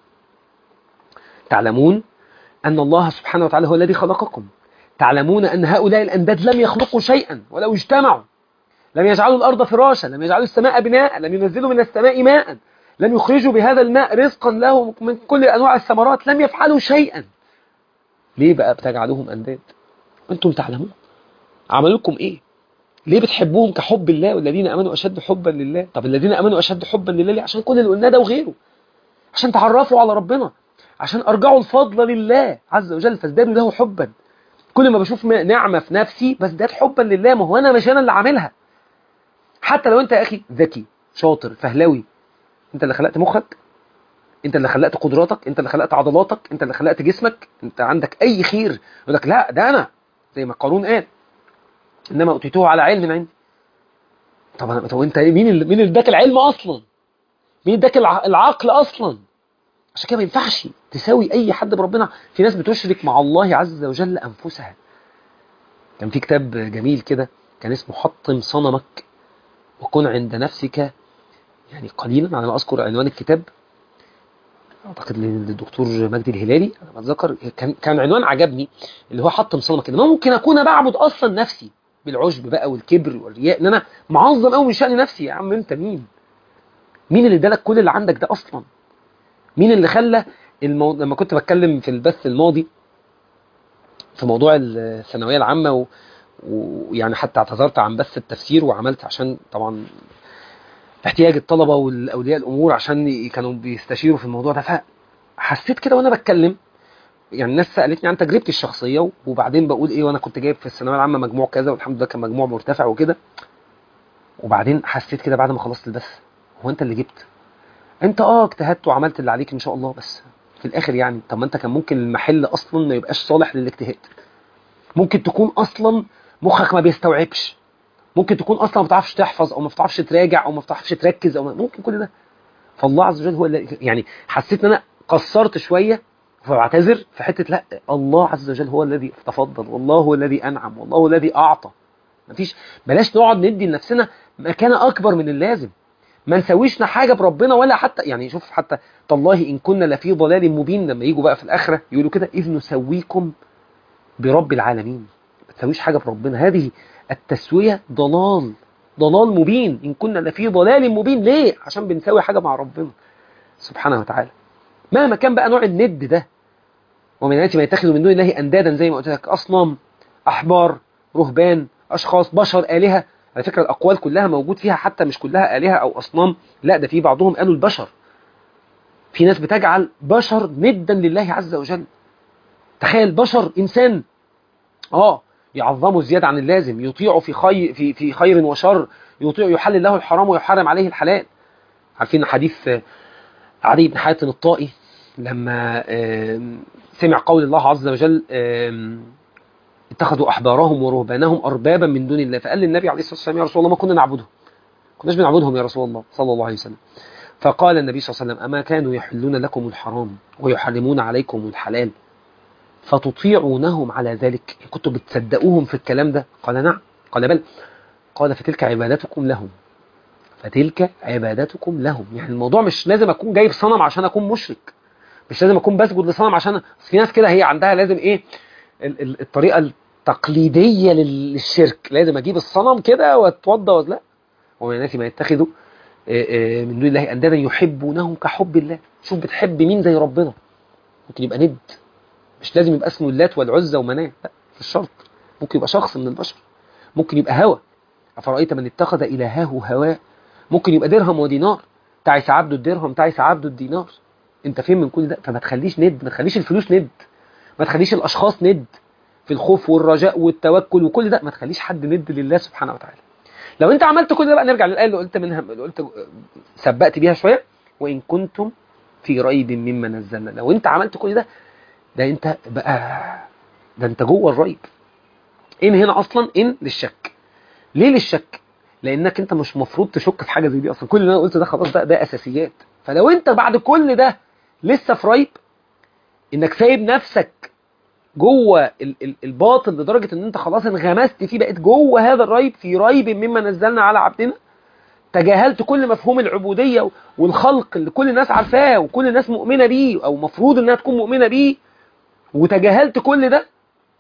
تعلمون ان الله سبحانه وتعالى هو الذي خلقكم تعلمون أن هؤلاء الأنداد لم يخلقوا شيئا ولو اجتمعوا لم يجعلوا الأرض فراشا لم يجعلوا السماء بناء لم ينزلوا من السماء ماء لم يخرجوا بهذا الماء رزقا له من كل أنواع الثمرات لم يفعلوا شيئا ليه بقى بتجعلوهم أنداد أنتم تعلمون عملوا لكم إيه ليه بتحبوهم كحب الله والذين أمنوا أشد حبا لله طب الذين أمنوا أشد حبا لله ليه عشان كل اللي قلناه ده وغيره عشان تعرفوا على ربنا عشان ارجعوا الفضل لله عز وجل فازدادوا له حبا كل ما بشوف نعمة في نفسي بزداد حبا لله ما هو انا مش انا اللي عاملها حتى لو انت يا اخي ذكي شاطر فهلوي انت اللي خلقت مخك انت اللي خلقت قدراتك انت اللي خلقت عضلاتك انت اللي خلقت جسمك انت عندك اي خير يقول لك لا ده انا زي ما قارون قال انما اوتيته على علم من عندي طب طب انت مين اللي مين اللي اداك العلم اصلا مين اداك العقل اصلا عشان كده ما ينفعش تساوي اي حد بربنا في ناس بتشرك مع الله عز وجل انفسها كان في كتاب جميل كده كان اسمه حطم صنمك وكن عند نفسك يعني قليلا على ما اذكر عنوان الكتاب اعتقد للدكتور مجدي الهلالي انا بتذكر كان كان عنوان عجبني اللي هو حطم صنمك كده ممكن اكون بعبد اصلا نفسي بالعجب بقى والكبر والرياء ان انا معظم قوي من شان نفسي يا عم انت مين مين اللي ادالك كل اللي عندك ده اصلا مين اللي خلى المو... لما كنت بتكلم في البث الماضي في موضوع الثانويه العامه و... ويعني حتى اعتذرت عن بث التفسير وعملت عشان طبعا احتياج الطلبه والاولياء الامور عشان كانوا بيستشيروا في الموضوع ده فحسيت كده وانا بتكلم يعني الناس سالتني عن تجربتي الشخصيه وبعدين بقول ايه وانا كنت جايب في الثانويه العامه مجموع كذا والحمد لله كان مجموع مرتفع وكده وبعدين حسيت كده بعد ما خلصت البث هو انت اللي جبت انت اه اجتهدت وعملت اللي عليك ان شاء الله بس في الاخر يعني طب ما انت كان ممكن المحل اصلا ما يبقاش صالح للاجتهاد ممكن تكون اصلا مخك ما بيستوعبش ممكن تكون اصلا ما بتعرفش تحفظ او ما بتعرفش تراجع او ما بتعرفش تركز او ممكن كل ده فالله عز وجل هو اللي يعني حسيت ان انا قصرت شويه فبعتذر في حته لا الله عز وجل هو الذي تفضل والله هو الذي انعم والله هو الذي اعطى مفيش بلاش نقعد ندي لنفسنا مكانه اكبر من اللازم ما نسويش حاجه بربنا ولا حتى يعني شوف حتى تالله ان كنا لفي ضلال مبين لما يجوا بقى في الاخره يقولوا كده اذ نسويكم برب العالمين ما تسويش حاجه بربنا هذه التسويه ضلال ضلال مبين ان كنا لفي ضلال مبين ليه عشان بنسوي حاجه مع ربنا سبحانه وتعالى مهما كان بقى نوع الند ده ومن الناس ما يتخذوا من دون الله اندادا زي ما قلت لك اصنام احبار رهبان اشخاص بشر الهه على فكره الاقوال كلها موجود فيها حتى مش كلها الهه او اصنام لا ده في بعضهم قالوا البشر في ناس بتجعل بشر ندا لله عز وجل تخيل بشر انسان اه يعظمه زياده عن اللازم يطيعه في خير في في خير وشر يطيع يحلل له الحرام ويحرم عليه الحلال عارفين حديث عدي بن حاتم الطائي لما سمع قول الله عز وجل اتخذوا احبارهم ورهبانهم اربابا من دون الله فقال للنبي عليه الصلاه والسلام يا رسول الله ما كنا نعبدهم كناش بنعبدهم يا رسول الله صلى الله عليه وسلم فقال النبي صلى الله عليه وسلم اما كانوا يحلون لكم الحرام ويحرمون عليكم الحلال فتطيعونهم على ذلك كنتوا بتصدقوهم في الكلام ده قال نعم قال بل قال فتلك عبادتكم لهم فتلك عبادتكم لهم يعني الموضوع مش لازم اكون جايب صنم عشان اكون مشرك مش لازم اكون بسجد لصنم عشان في ناس كده هي عندها لازم ايه الطريقه التقليديه للشرك لازم اجيب الصنم كده واتوضى لا ومن الناس ما يتخذوا من دون الله اندادا يحبونهم كحب الله شوف بتحب مين زي ربنا ممكن يبقى ند مش لازم يبقى اسمه اللات والعزى ومناه لا مش شرط ممكن يبقى شخص من البشر ممكن يبقى هوى أفرأيت من اتخذ إلهه هواه ممكن يبقى درهم ودينار تعس عبده الدرهم تعس عبده الدينار انت فين من كل ده فما تخليش ند ما تخليش الفلوس ند ما تخليش الاشخاص ند في الخوف والرجاء والتوكل وكل ده ما تخليش حد ند لله سبحانه وتعالى لو انت عملت كل ده بقى نرجع للايه اللي قلت منها اللي قلت سبقت بيها شويه وان كنتم في ريب مما نزلنا لو انت عملت كل ده ده انت بقى ده انت جوه الريب ان هنا اصلا ان للشك ليه للشك لانك انت مش مفروض تشك في حاجه زي دي اصلا كل اللي انا قلته ده خلاص ده ده اساسيات فلو انت بعد كل ده لسه في ريب انك سايب نفسك جوه الباطل لدرجه ان انت خلاص انغمست فيه بقيت جوه هذا الريب في ريب مما نزلنا على عبدنا تجاهلت كل مفهوم العبوديه والخلق اللي كل الناس عارفاه وكل الناس مؤمنه بيه او مفروض انها تكون مؤمنه بيه وتجاهلت كل ده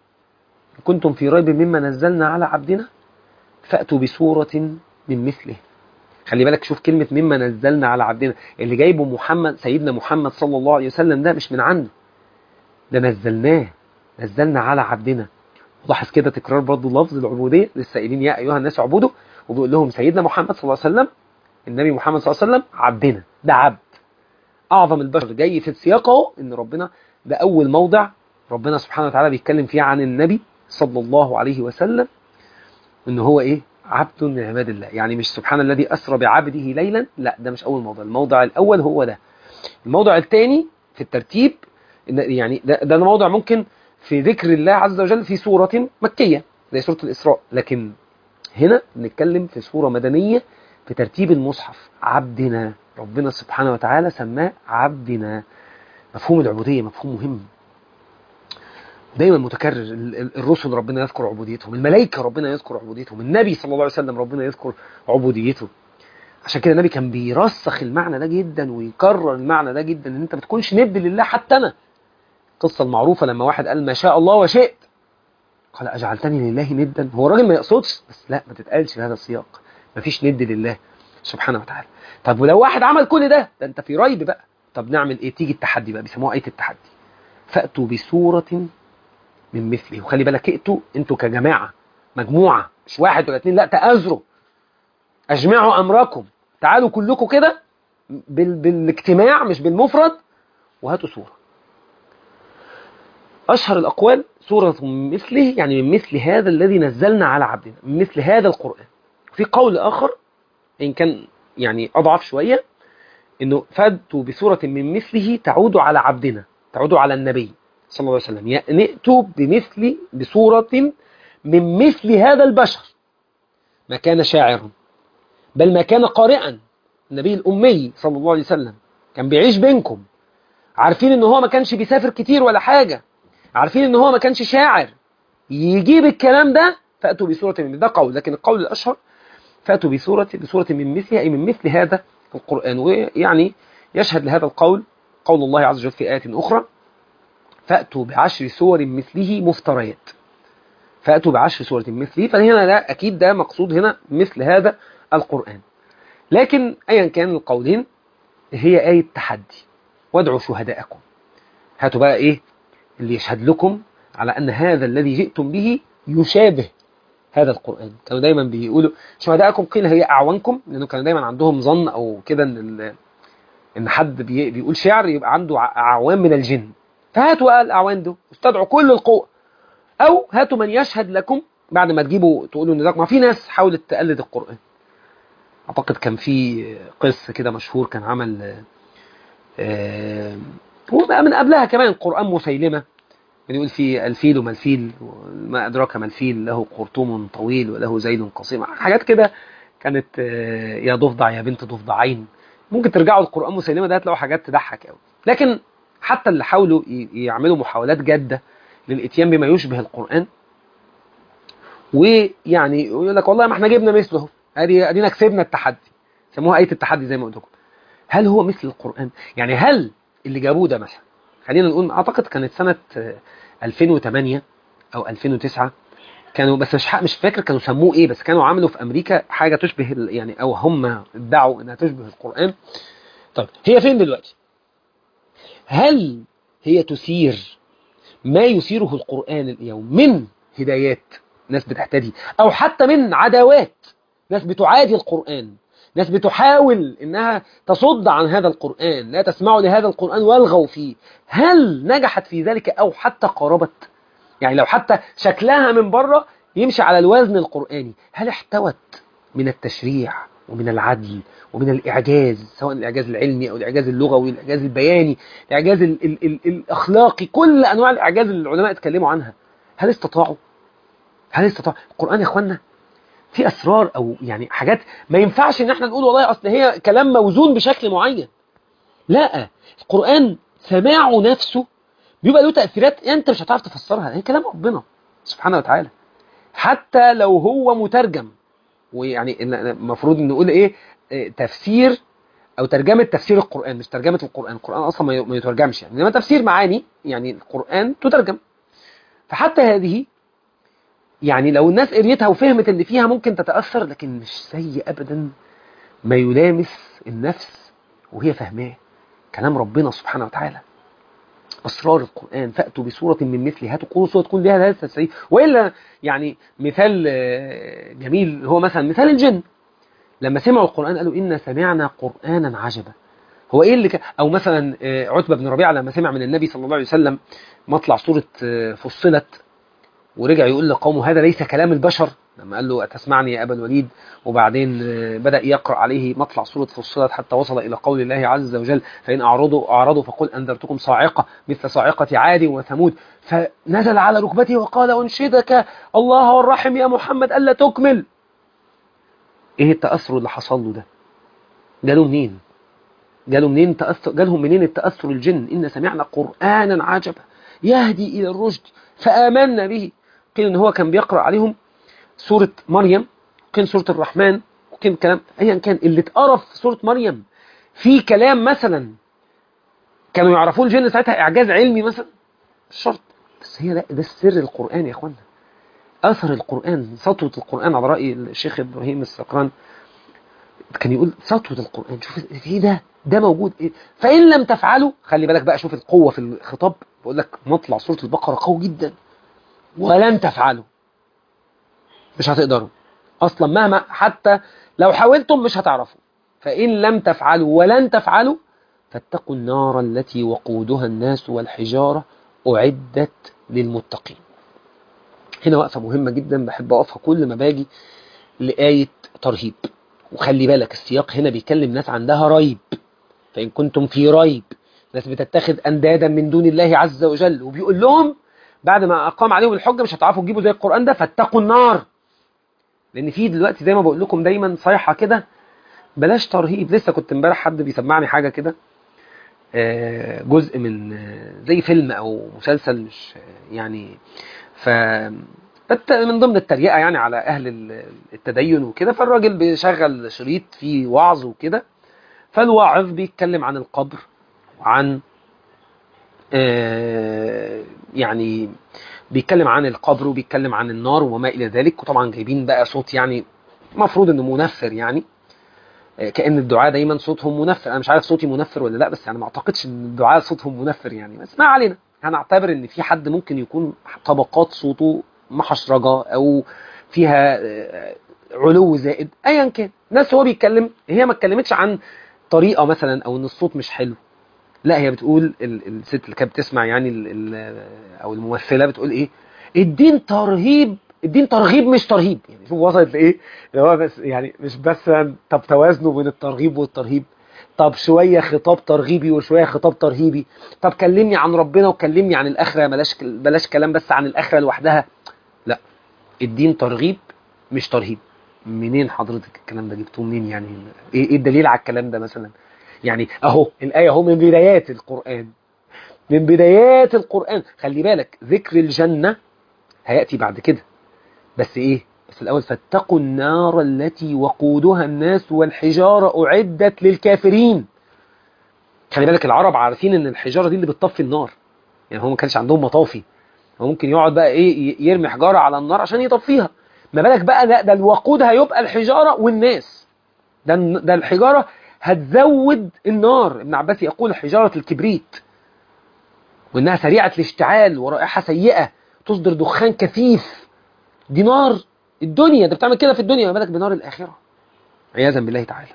كنتم في ريب مما نزلنا على عبدنا فأتوا بسورة من مثله خلي بالك شوف كلمة مما نزلنا على عبدنا اللي جايبه محمد سيدنا محمد صلى الله عليه وسلم ده مش من عنده ده نزلناه نزلنا على عبدنا لاحظ كده تكرار برضه لفظ العبودية للسائلين يا أيها الناس اعبدوا وبيقول لهم سيدنا محمد صلى الله عليه وسلم النبي محمد صلى الله عليه وسلم عبدنا ده عبد اعظم البشر جاي في السياق اهو ان ربنا ده اول موضع ربنا سبحانه وتعالى بيتكلم فيه عن النبي صلى الله عليه وسلم ان هو ايه عبد من عباد الله يعني مش سبحان الذي اسرى بعبده ليلا لا ده مش اول موضع الموضع الاول هو ده الموضع الثاني في الترتيب يعني ده, ده موضع ممكن في ذكر الله عز وجل في سورة مكية زي سورة الإسراء لكن هنا بنتكلم في سورة مدنية في ترتيب المصحف عبدنا ربنا سبحانه وتعالى سماه عبدنا مفهوم العبودية مفهوم مهم دايما متكرر الرسل ربنا يذكر عبوديتهم الملائكة ربنا يذكر عبوديتهم النبي صلى الله عليه وسلم ربنا يذكر عبوديته عشان كده النبي كان بيرسخ المعنى ده جدا ويكرر المعنى ده جدا ان انت ما تكونش ند لله حتى انا القصة المعروفة لما واحد قال ما شاء الله وشئت قال أجعلتني لله ندا هو الراجل ما يقصدش بس لا ما تتقالش في هذا السياق ما فيش ند لله سبحانه وتعالى طب ولو واحد عمل كل ده ده انت في ريب بقى طب نعمل ايه تيجي التحدي بقى بيسموها آية التحدي فأتوا بسورة من مثله وخلي بالك ائتوا انتوا كجماعة مجموعة مش واحد ولا اتنين لا تأزروا اجمعوا امركم تعالوا كلكم كده بال... بالاجتماع مش بالمفرد وهاتوا سورة أشهر الأقوال سورة من مثله يعني من مثل هذا الذي نزلنا على عبدنا من مثل هذا القرآن في قول آخر إن كان يعني أضعف شوية إنه فاتوا بسورة من مثله تعود على عبدنا تعود على النبي صلى الله عليه وسلم نأتوا بمثل بسورة من مثل هذا البشر ما كان شاعرا بل ما كان قارئا النبي الأمي صلى الله عليه وسلم كان بيعيش بينكم عارفين ان هو ما كانش بيسافر كتير ولا حاجة عارفين ان هو ما كانش شاعر يجيب الكلام ده فأتوا بسورة من ده قول لكن القول الأشهر فأتوا بسورة بسورة من مثلها أي من مثل هذا القرآن ويعني يشهد لهذا القول قول الله عز وجل في آية أخرى فأتوا بعشر سور مثله مفتريات فأتوا بعشر سور مثله فهنا لا أكيد ده مقصود هنا مثل هذا القرآن لكن أيا كان القولين هي آية تحدي وادعوا شهداءكم هاتوا بقى إيه اللي يشهد لكم على أن هذا الذي جئتم به يشابه هذا القرآن كانوا دايما بيقولوا شهداءكم قيل هي أعوانكم لأنه كانوا دايما عندهم ظن أو كده إن إن حد بي بيقول شعر يبقى عنده أعوان من الجن فهاتوا بقى الأعوان دول استدعوا كل القوة أو هاتوا من يشهد لكم بعد ما تجيبوا تقولوا إن ده ما في ناس حاولت تقلد القرآن أعتقد كان في قصة كده مشهور كان عمل آه وبقى من قبلها كمان قرآن مسيلمة بنقول في الفيل وما الفيل ما أدراك ما الفيل له خرطوم طويل وله ذيل قصيم حاجات كده كانت آه يا ضفدع يا بنت ضفدعين ممكن ترجعوا القرآن مسيلمة ده هتلاقوا حاجات تضحك قوي لكن حتى اللي حاولوا يعملوا محاولات جادة للإتيان بما يشبه القرآن ويعني يقول لك والله ما احنا جبنا مثله ادي ادينا كسبنا التحدي سموها آية التحدي زي ما قلت لكم هل هو مثل القرآن يعني هل اللي جابوه ده مثلا خلينا نقول اعتقد كانت سنة 2008 او 2009 كانوا بس مش مش فاكر كانوا سموه ايه بس كانوا عملوا في امريكا حاجة تشبه يعني او هم ادعوا انها تشبه القرآن طيب هي فين دلوقتي هل هي تثير ما يثيره القرآن اليوم من هدايات ناس بتهتدي او حتى من عداوات ناس بتعادي القرآن ناس بتحاول انها تصد عن هذا القرآن لا تسمعوا لهذا القرآن والغوا فيه هل نجحت في ذلك او حتى قاربت يعني لو حتى شكلها من بره يمشي على الوزن القرآني هل احتوت من التشريع ومن العدل ومن الإعجاز سواء الإعجاز العلمي أو الإعجاز اللغوي الإعجاز البياني الإعجاز ال ال ال الأخلاقي كل أنواع الإعجاز اللي العلماء اتكلموا عنها هل استطاعوا هل استطاعوا القرآن يا أخوانا في أسرار أو يعني حاجات ما ينفعش إن احنا نقول والله أصل هي كلام موزون بشكل معين لا القرآن سماعه نفسه بيبقى له تأثيرات أنت مش هتعرف تفسرها هي كلام ربنا سبحانه وتعالى حتى لو هو مترجم ويعني المفروض نقول ايه تفسير او ترجمه تفسير القران مش ترجمه القران القران اصلا ما يترجمش يعني انما تفسير معاني يعني القران تترجم فحتى هذه يعني لو الناس قريتها وفهمت اللي فيها ممكن تتاثر لكن مش زي ابدا ما يلامس النفس وهي فاهماه كلام ربنا سبحانه وتعالى أسرار القرآن فأتوا بسورة من مثله هاتوا قولوا سورة تكون لها ثلاثة تسعين وإلا يعني مثال جميل هو مثلا مثال الجن لما سمعوا القرآن قالوا إنا سمعنا قرآنا عجبا هو ايه اللي ك... او مثلا آه، عتبه بن ربيعه لما سمع من النبي صلى الله عليه وسلم مطلع سوره آه، فصلت ورجع يقول لقومه هذا ليس كلام البشر لما قال له أتسمعني يا أبا الوليد وبعدين آه، بدأ يقرأ عليه مطلع سورة فصلت حتى وصل إلى قول الله عز وجل فإن أعرضوا أعرضوا فقل أنذرتكم صاعقة مثل صاعقة عاد وثمود فنزل على ركبته وقال أنشدك الله والرحم يا محمد ألا تكمل إيه التأثر اللي حصل له ده جاله منين جاله منين تأثر جالهم منين التأثر الجن إن سمعنا قرآنا عجبا يهدي إلى الرشد فآمنا به قيل إن هو كان بيقرأ عليهم سورة مريم وكان سورة الرحمن وكان كلام أيا كان اللي اتقرا في سورة مريم في كلام مثلا كانوا يعرفوه الجن ساعتها إعجاز علمي مثلا مش شرط بس هي لا ده السر القرآن يا إخوانا أثر القرآن سطوة القرآن على رأي الشيخ إبراهيم السقران كان يقول سطوة القرآن شوف في ده ده موجود إيه؟ فإن لم تفعلوا خلي بالك بقى شوف القوة في الخطاب بقول لك مطلع سورة البقرة قوي جدا ولن تفعلوا مش هتقدروا اصلا مهما حتى لو حاولتم مش هتعرفوا فان لم تفعلوا ولن تفعلوا فاتقوا النار التي وقودها الناس والحجاره اعدت للمتقين هنا وقفه مهمه جدا بحب اقفها كل ما باجي لايه ترهيب وخلي بالك السياق هنا بيكلم ناس عندها ريب فان كنتم في ريب ناس بتتخذ اندادا من دون الله عز وجل وبيقول لهم بعد ما اقام عليهم الحجه مش هتعرفوا تجيبوا زي القران ده فاتقوا النار لان في دلوقتي زي ما بقول لكم دايما صيحه كده بلاش ترهيب لسه كنت امبارح حد بيسمعني حاجه كده آه، جزء من آه، زي فيلم او مسلسل مش آه، يعني ف الت- من ضمن التريقه يعني على اهل ال- التدين وكده فالراجل بيشغل شريط فيه وعظ وكده فالواعظ بيتكلم عن القبر عن آه، يعني بيتكلم عن القبر وبيتكلم عن النار وما الى ذلك وطبعا جايبين بقى صوت يعني مفروض انه منفر يعني آه، كأن الدعاء دايما صوتهم منفر انا مش عارف صوتي منفر ولا لا بس يعني ما اعتقدش ان الدعاء صوتهم منفر يعني بس ما علينا هنعتبر ان في حد ممكن يكون طبقات صوته محشرجه او فيها آه، علو زائد ايا كان ناس هو بيتكلم هي ما اتكلمتش عن طريقه مثلا او ان الصوت مش حلو لا هي بتقول ال- الست اللي كانت بتسمع يعني ال ال او الممثله بتقول ايه الدين ترهيب الدين ترغيب مش ترهيب يعني شوف وصلت لايه اللي هو بس يعني مش بس طب توازنه بين الترغيب والترهيب طب شويه خطاب ترغيبي وشويه خطاب ترهيبي طب كلمني عن ربنا وكلمني عن الاخره بلاش بلاش كلام بس عن الاخره لوحدها لا الدين ترغيب مش ترهيب منين حضرتك الكلام ده جبتوه منين يعني ايه إيه الدليل على الكلام ده مثلا يعني اهو الايه اهو من بدايات القران من بدايات القران خلي بالك ذكر الجنه هياتي بعد كده بس ايه بس الاول فاتقوا النار التي وقودها الناس والحجاره اعدت للكافرين خلي بالك العرب عارفين ان الحجاره دي اللي بتطفي النار يعني هو ما كانش عندهم مطافي هو ممكن يقعد بقى ايه يرمي حجاره على النار عشان يطفيها ما بالك بقى ده, ده الوقود هيبقى الحجاره والناس ده ده الحجاره هتزود النار ابن عباس يقول حجاره الكبريت وانها سريعه الاشتعال ورائحه سيئه تصدر دخان كثيف دي نار الدنيا ده بتعمل كده في الدنيا ما بالك بنار الاخره عياذا بالله تعالى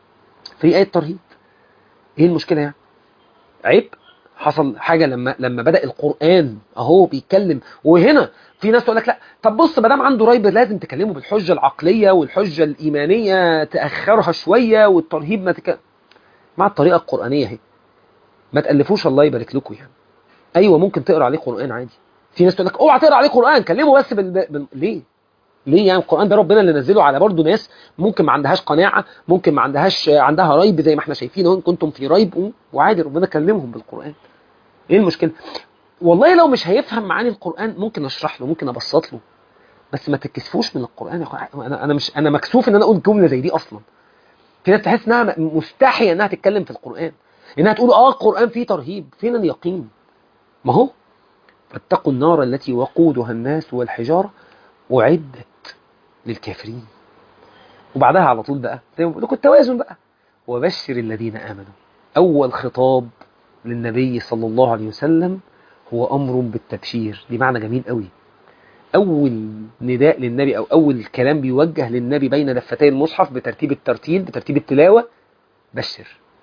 في ايه ترهيب ايه المشكله يعني عيب حصل حاجه لما لما بدا القران اهو بيتكلم وهنا في ناس تقول لك لا طب بص ما دام عنده ريب لازم تكلمه بالحجه العقليه والحجه الايمانيه تاخرها شويه والترهيب ما تك... مع الطريقه القرانيه اهي ما تالفوش الله يبارك لكم يعني ايوه ممكن تقرا عليه قران عادي في ناس تقول لك اوعى تقرا عليه قران كلمه بس بال... بال... ليه ليه يعني القران ده ربنا اللي نزله على برضه ناس ممكن ما عندهاش قناعه ممكن ما عندهاش عندها ريب زي ما احنا شايفين اهو إن كنتم في ريب وعادي ربنا كلمهم بالقران ايه المشكله والله لو مش هيفهم معاني القران ممكن اشرح له ممكن ابسط له بس ما تكسفوش من القران يا أخويا. انا انا مش انا مكسوف ان انا اقول جمله زي دي اصلا في ناس تحس انها مستحيه انها تتكلم في القران انها تقول اه القران فيه ترهيب فين اليقين ما هو فاتقوا النار التي وقودها الناس والحجاره اعدت للكافرين وبعدها على طول بقى زي ما بقول لكم التوازن بقى وبشر الذين امنوا اول خطاب للنبي صلى الله عليه وسلم هو امر بالتبشير دي معنى جميل قوي اول نداء للنبي او اول كلام بيوجه للنبي بين دفتي المصحف بترتيب الترتيل بترتيب التلاوه بشر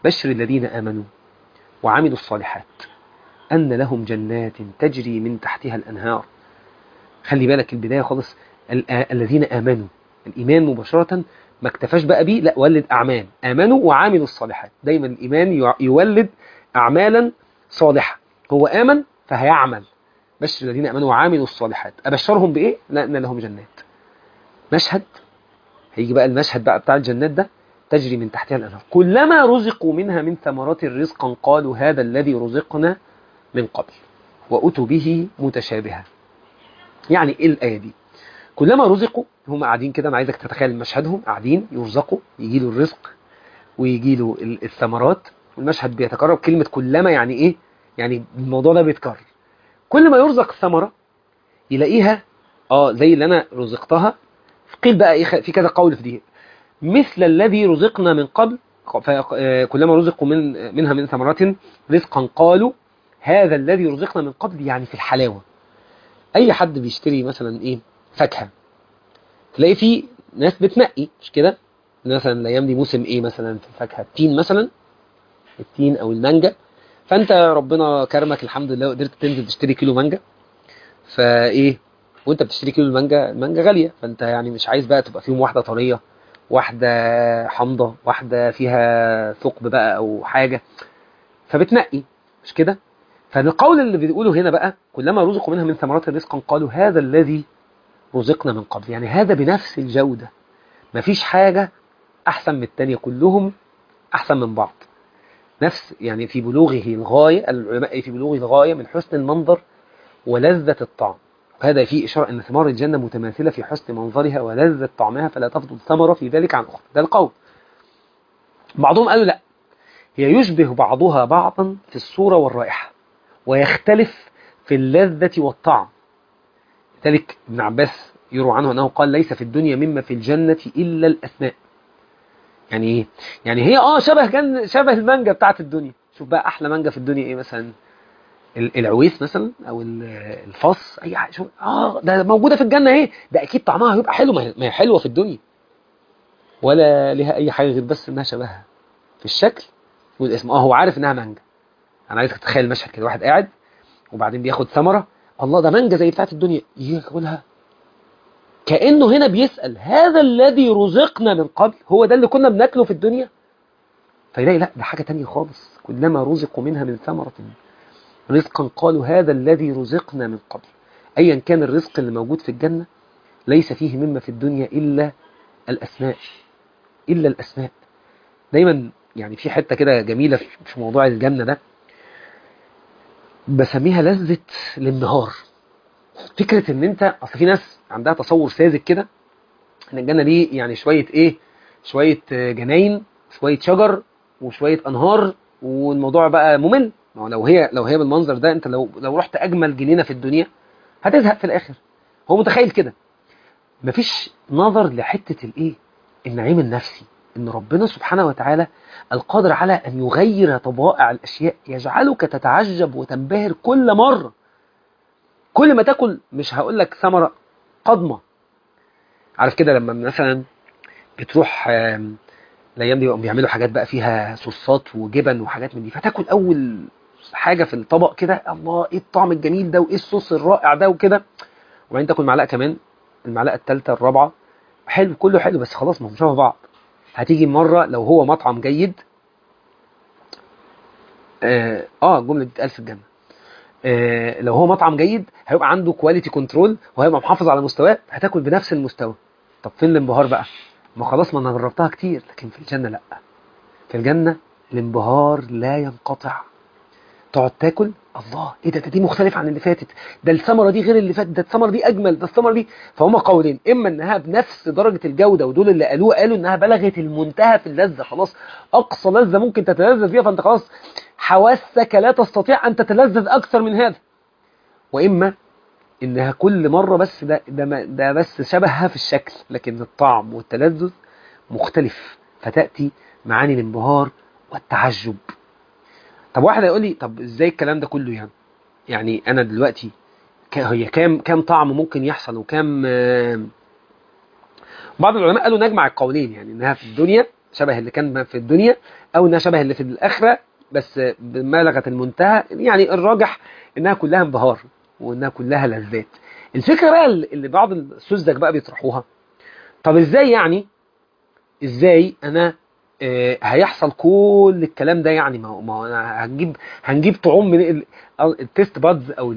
بشر الذين آمنوا وعملوا الصالحات أن لهم جنات تجري من تحتها الأنهار خلي بالك البداية خالص ال- الذين آمنوا الإيمان مباشرة ما اكتفاش بقى بيه لا ولد أعمال آمنوا وعملوا الصالحات دايما الإيمان يع- يولد أعمالا صالحة هو آمن فهيعمل بشر الذين آمنوا وعملوا الصالحات أبشرهم بإيه؟ لا أن لهم جنات مشهد هيجي بقى المشهد بقى بتاع الجنات ده تجري من تحتها الأنهار كلما رزقوا منها من ثمرات رزقا قالوا هذا الذي رزقنا من قبل وأتوا به متشابها يعني إيه الآية دي كلما رزقوا هم قاعدين كده أنا عايزك تتخيل مشهدهم قاعدين يرزقوا يجي له الرزق ويجي له ال- الثمرات والمشهد بيتكرر كلمة كلما يعني إيه يعني الموضوع ده بيتكرر كل ما يرزق ثمرة يلاقيها اه زي اللي أنا رزقتها قيل بقى إيه في كذا قول في دي مثل الذي رزقنا من قبل كلما رزقوا من منها من ثمرات رزقا قالوا هذا الذي رزقنا من قبل يعني في الحلاوة أي حد بيشتري مثلا إيه فاكهة تلاقي في ناس بتنقي مش كده مثلا الأيام دي موسم إيه مثلا في الفاكهة التين مثلا التين أو المانجا فأنت ربنا كرمك الحمد لله وقدرت تنزل تشتري كيلو مانجا فإيه وانت بتشتري كيلو المانجا المانجا غاليه فانت يعني مش عايز بقى تبقى فيهم واحده طريه واحده حامضه واحده فيها ثقب بقى او حاجه فبتنقي مش كده فالقول اللي بيقوله هنا بقى كلما رزقوا منها من ثمرات رزقا قالوا هذا الذي رزقنا من قبل يعني هذا بنفس الجوده مفيش حاجه احسن من الثانيه كلهم احسن من بعض نفس يعني في بلوغه الغايه العلماء في بلوغه الغايه من حسن المنظر ولذه الطعم وهذا فيه إشارة أن ثمار الجنة متماثلة في حسن منظرها ولذة طعمها فلا تفضل ثمرة في ذلك عن أخرى ده القول بعضهم قالوا لا هي يشبه بعضها بعضا في الصورة والرائحة ويختلف في اللذة والطعم لذلك ابن عباس يروى عنه أنه قال ليس في الدنيا مما في الجنة إلا الأسماء يعني إيه؟ يعني هي آه شبه جن شبه المانجا بتاعت الدنيا شوف بقى أحلى مانجا في الدنيا إيه مثلا العويس مثلا او الفص اي حاجه شو اه ده موجوده في الجنه اهي ده اكيد طعمها هيبقى حلو ما هي حلوه في الدنيا ولا ليها اي حاجه غير بس انها شبهها في الشكل والاسم اه هو عارف انها مانجا انا عايزك تتخيل المشهد كده واحد قاعد وبعدين بياخد ثمره الله ده مانجا زي بتاعت الدنيا ياكلها كانه هنا بيسال هذا الذي رزقنا من قبل هو ده اللي كنا بناكله في الدنيا فيلاقي لا ده حاجه تانية خالص كلما رزقوا منها من ثمره رزقا قالوا هذا الذي رزقنا من قبل أيا كان الرزق اللي موجود في الجنة ليس فيه مما في الدنيا إلا الأسماء إلا الأسماء دايما يعني في حتة كده جميلة في موضوع الجنة ده بسميها لذة الانبهار فكرة ان انت اصل في ناس عندها تصور ساذج كده ان الجنة دي يعني شوية ايه شوية جناين شوية شجر وشوية انهار والموضوع بقى ممل ما هو لو هي لو هي بالمنظر ده انت لو لو رحت اجمل جنينه في الدنيا هتزهق في الاخر هو متخيل كده مفيش نظر لحته الايه النعيم النفسي ان ربنا سبحانه وتعالى القادر على ان يغير طبائع الاشياء يجعلك تتعجب وتنبهر كل مره كل ما تاكل مش هقول لك ثمره قضمه عارف كده لما مثلا بتروح الايام دي بيعملوا حاجات بقى فيها صوصات وجبن وحاجات من دي فتاكل اول حاجه في الطبق كده الله ايه الطعم الجميل ده وايه الصوص الرائع ده وكده وبعدين تاكل معلقه كمان المعلقه الثالثه الرابعه حلو كله حلو بس خلاص ما هم شبه بعض هتيجي مره لو هو مطعم جيد اه, آه الجمله دي اتقال في الجنه آه لو هو مطعم جيد هيبقى عنده كواليتي كنترول وهيبقى محافظ على مستواه هتاكل بنفس المستوى طب فين الانبهار بقى ما خلاص ما انا جربتها كتير لكن في الجنه لا في الجنه الانبهار لا ينقطع تقعد تاكل الله ايه ده, ده دي مختلف عن اللي فاتت ده الثمره دي غير اللي فاتت ده الثمره دي اجمل ده الثمره دي فهم قولين اما انها بنفس درجه الجوده ودول اللي قالوه قالوا انها بلغت المنتهى في اللذه خلاص اقصى لذه ممكن تتلذذ بيها فانت خلاص حواسك لا تستطيع ان تتلذذ اكثر من هذا واما انها كل مره بس ده ده, ده بس شبهها في الشكل لكن الطعم والتلذذ مختلف فتاتي معاني الانبهار والتعجب طب واحد هيقول لي طب ازاي الكلام ده كله يعني يعني انا دلوقتي هي كام كام طعم ممكن يحصل وكام بعض العلماء قالوا نجمع القولين يعني انها في الدنيا شبه اللي كان في الدنيا او انها شبه اللي في الاخره بس بمبالغه المنتهى يعني الراجح انها كلها انبهار وانها كلها لذات الفكره بقى اللي بعض السذج بقى بيطرحوها طب ازاي يعني ازاي انا آه هيحصل كل الكلام ده يعني ما هو ما هو انا هنجيب هنجيب طعوم من التيست بادز او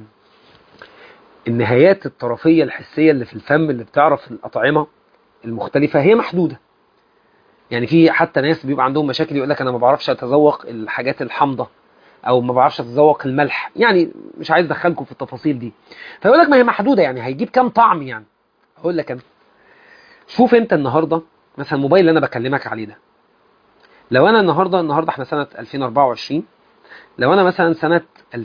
النهايات الطرفيه الحسيه اللي في الفم اللي بتعرف الاطعمه المختلفه هي محدوده يعني في حتى ناس بيبقى عندهم مشاكل يقول لك انا ما بعرفش اتذوق الحاجات الحامضه او ما بعرفش اتذوق الملح يعني مش عايز ادخلكم في التفاصيل دي فيقول لك ما هي محدوده يعني هيجيب كام طعم يعني اقول لك انا شوف انت النهارده مثلا الموبايل اللي انا بكلمك عليه ده لو انا النهارده النهارده احنا سنه 2024 لو انا مثلا سنه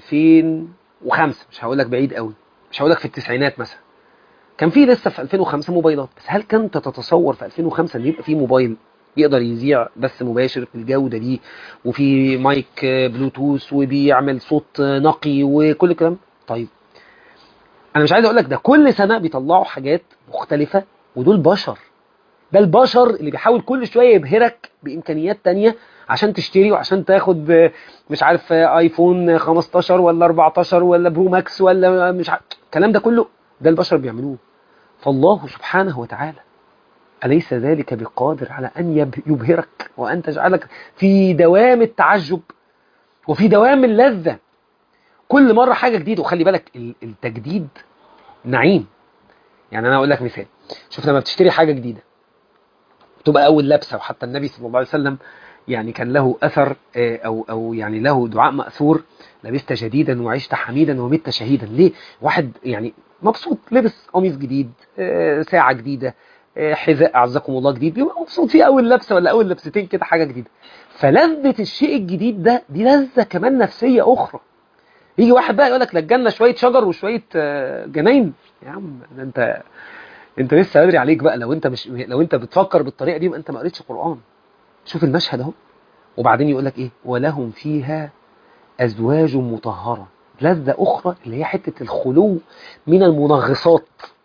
2005 مش هقول لك بعيد قوي مش هقول لك في التسعينات مثلا كان في لسه في 2005 موبايلات بس هل كنت تتصور في 2005 ان يبقى في موبايل يقدر يذيع بث مباشر بالجوده دي وفي مايك بلوتوث وبيعمل صوت نقي وكل الكلام طيب انا مش عايز اقول لك ده كل سنه بيطلعوا حاجات مختلفه ودول بشر ده البشر اللي بيحاول كل شويه يبهرك بامكانيات تانية عشان تشتري وعشان تاخد مش عارف ايفون 15 ولا 14 ولا برو ماكس ولا مش عارف الكلام ده كله ده البشر بيعملوه فالله سبحانه وتعالى أليس ذلك بقادر على أن يبهرك وأن تجعلك في دوام التعجب وفي دوام اللذة كل مرة حاجة جديدة وخلي بالك التجديد نعيم يعني أنا أقول لك مثال شوف لما بتشتري حاجة جديدة تبقى أول لبسة وحتى النبي صلى الله عليه وسلم يعني كان له أثر أو أو يعني له دعاء مأثور لبست جديدا وعشت حميدا ومت شهيدا ليه؟ واحد يعني مبسوط لبس قميص جديد ساعة جديدة حذاء أعزكم الله جديد بيبقى مبسوط فيه أول لبسة ولا أول لبستين كده حاجة جديدة فلذة الشيء الجديد ده دي لذة كمان نفسية أخرى يجي واحد بقى يقول لك لجلنا شوية شجر وشوية جناين يا عم ده أنت أنت لسه بدري عليك بقى لو أنت مش لو أنت بتفكر بالطريقة دي يبقى أنت ما قريتش قرآن شوف المشهد أهو وبعدين يقول لك إيه ولهم فيها أزواج مطهرة لذة أخرى اللي هي حتة الخلو من المنغصات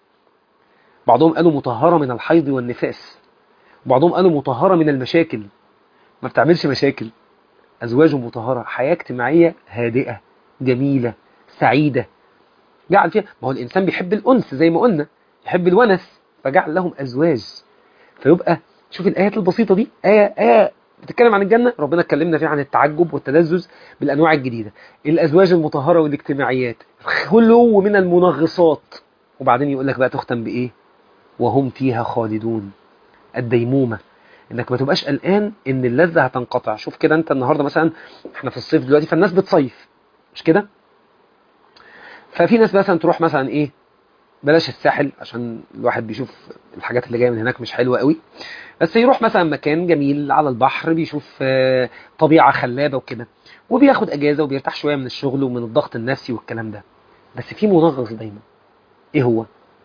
بعضهم قالوا مطهرة من الحيض والنفاس وبعضهم قالوا مطهرة من المشاكل ما بتعملش مشاكل أزواج مطهرة حياة اجتماعية هادئة جميلة سعيدة جعل فيها ما هو الإنسان بيحب الأنس زي ما قلنا يحب الونس فجعل لهم أزواج فيبقى شوف الآيات البسيطة دي آية آية بتتكلم عن الجنة ربنا اتكلمنا فيها عن التعجب والتلذذ بالأنواع الجديدة الأزواج المطهرة والاجتماعيات خلو من المنغصات وبعدين يقول لك بقى تختم بإيه وهم فيها خالدون الديمومة انك ما تبقاش قلقان ان اللذة هتنقطع شوف كده انت النهاردة مثلا احنا في الصيف دلوقتي فالناس بتصيف مش كده ففي ناس مثلا تروح مثلا ايه بلاش الساحل عشان الواحد بيشوف الحاجات اللي جايه من هناك مش حلوه قوي بس يروح مثلا مكان جميل على البحر بيشوف طبيعه خلابه وكده وبياخد اجازه وبيرتاح شويه من الشغل ومن الضغط النفسي والكلام ده بس في منغص دايما ايه هو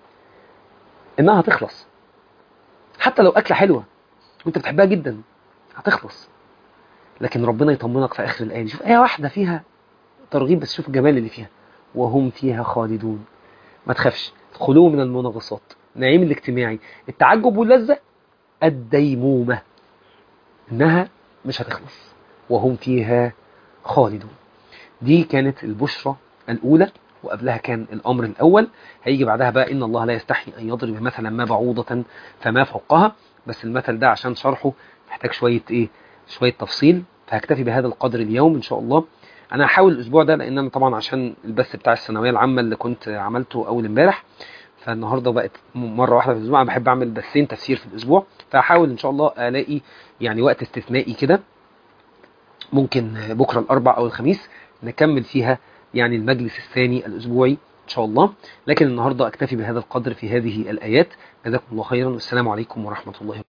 انها هتخلص حتى لو اكله حلوه وانت بتحبها جدا هتخلص لكن ربنا يطمنك في اخر الايه شوف ايه واحده فيها ترغيب بس شوف الجمال اللي فيها وهم فيها خالدون ما تخافش خلوه من المنغصات النعيم الاجتماعي التعجب واللذة الديمومة إنها مش هتخلص وهم فيها خالدون دي كانت البشرة الأولى وقبلها كان الأمر الأول هيجي بعدها بقى إن الله لا يستحي أن يضرب مثلا ما بعوضة فما فوقها بس المثل ده عشان شرحه محتاج شوية إيه شوية تفصيل فهكتفي بهذا القدر اليوم إن شاء الله انا هحاول الاسبوع ده لان انا طبعا عشان البث بتاع الثانويه العامه اللي كنت عملته اول امبارح فالنهارده بقت مره واحده في الاسبوع انا بحب اعمل بثين تفسير في الاسبوع فهحاول ان شاء الله الاقي يعني وقت استثنائي كده ممكن بكره الاربع او الخميس نكمل فيها يعني المجلس الثاني الاسبوعي ان شاء الله لكن النهارده اكتفي بهذا القدر في هذه الايات جزاكم الله خيرا والسلام عليكم ورحمه الله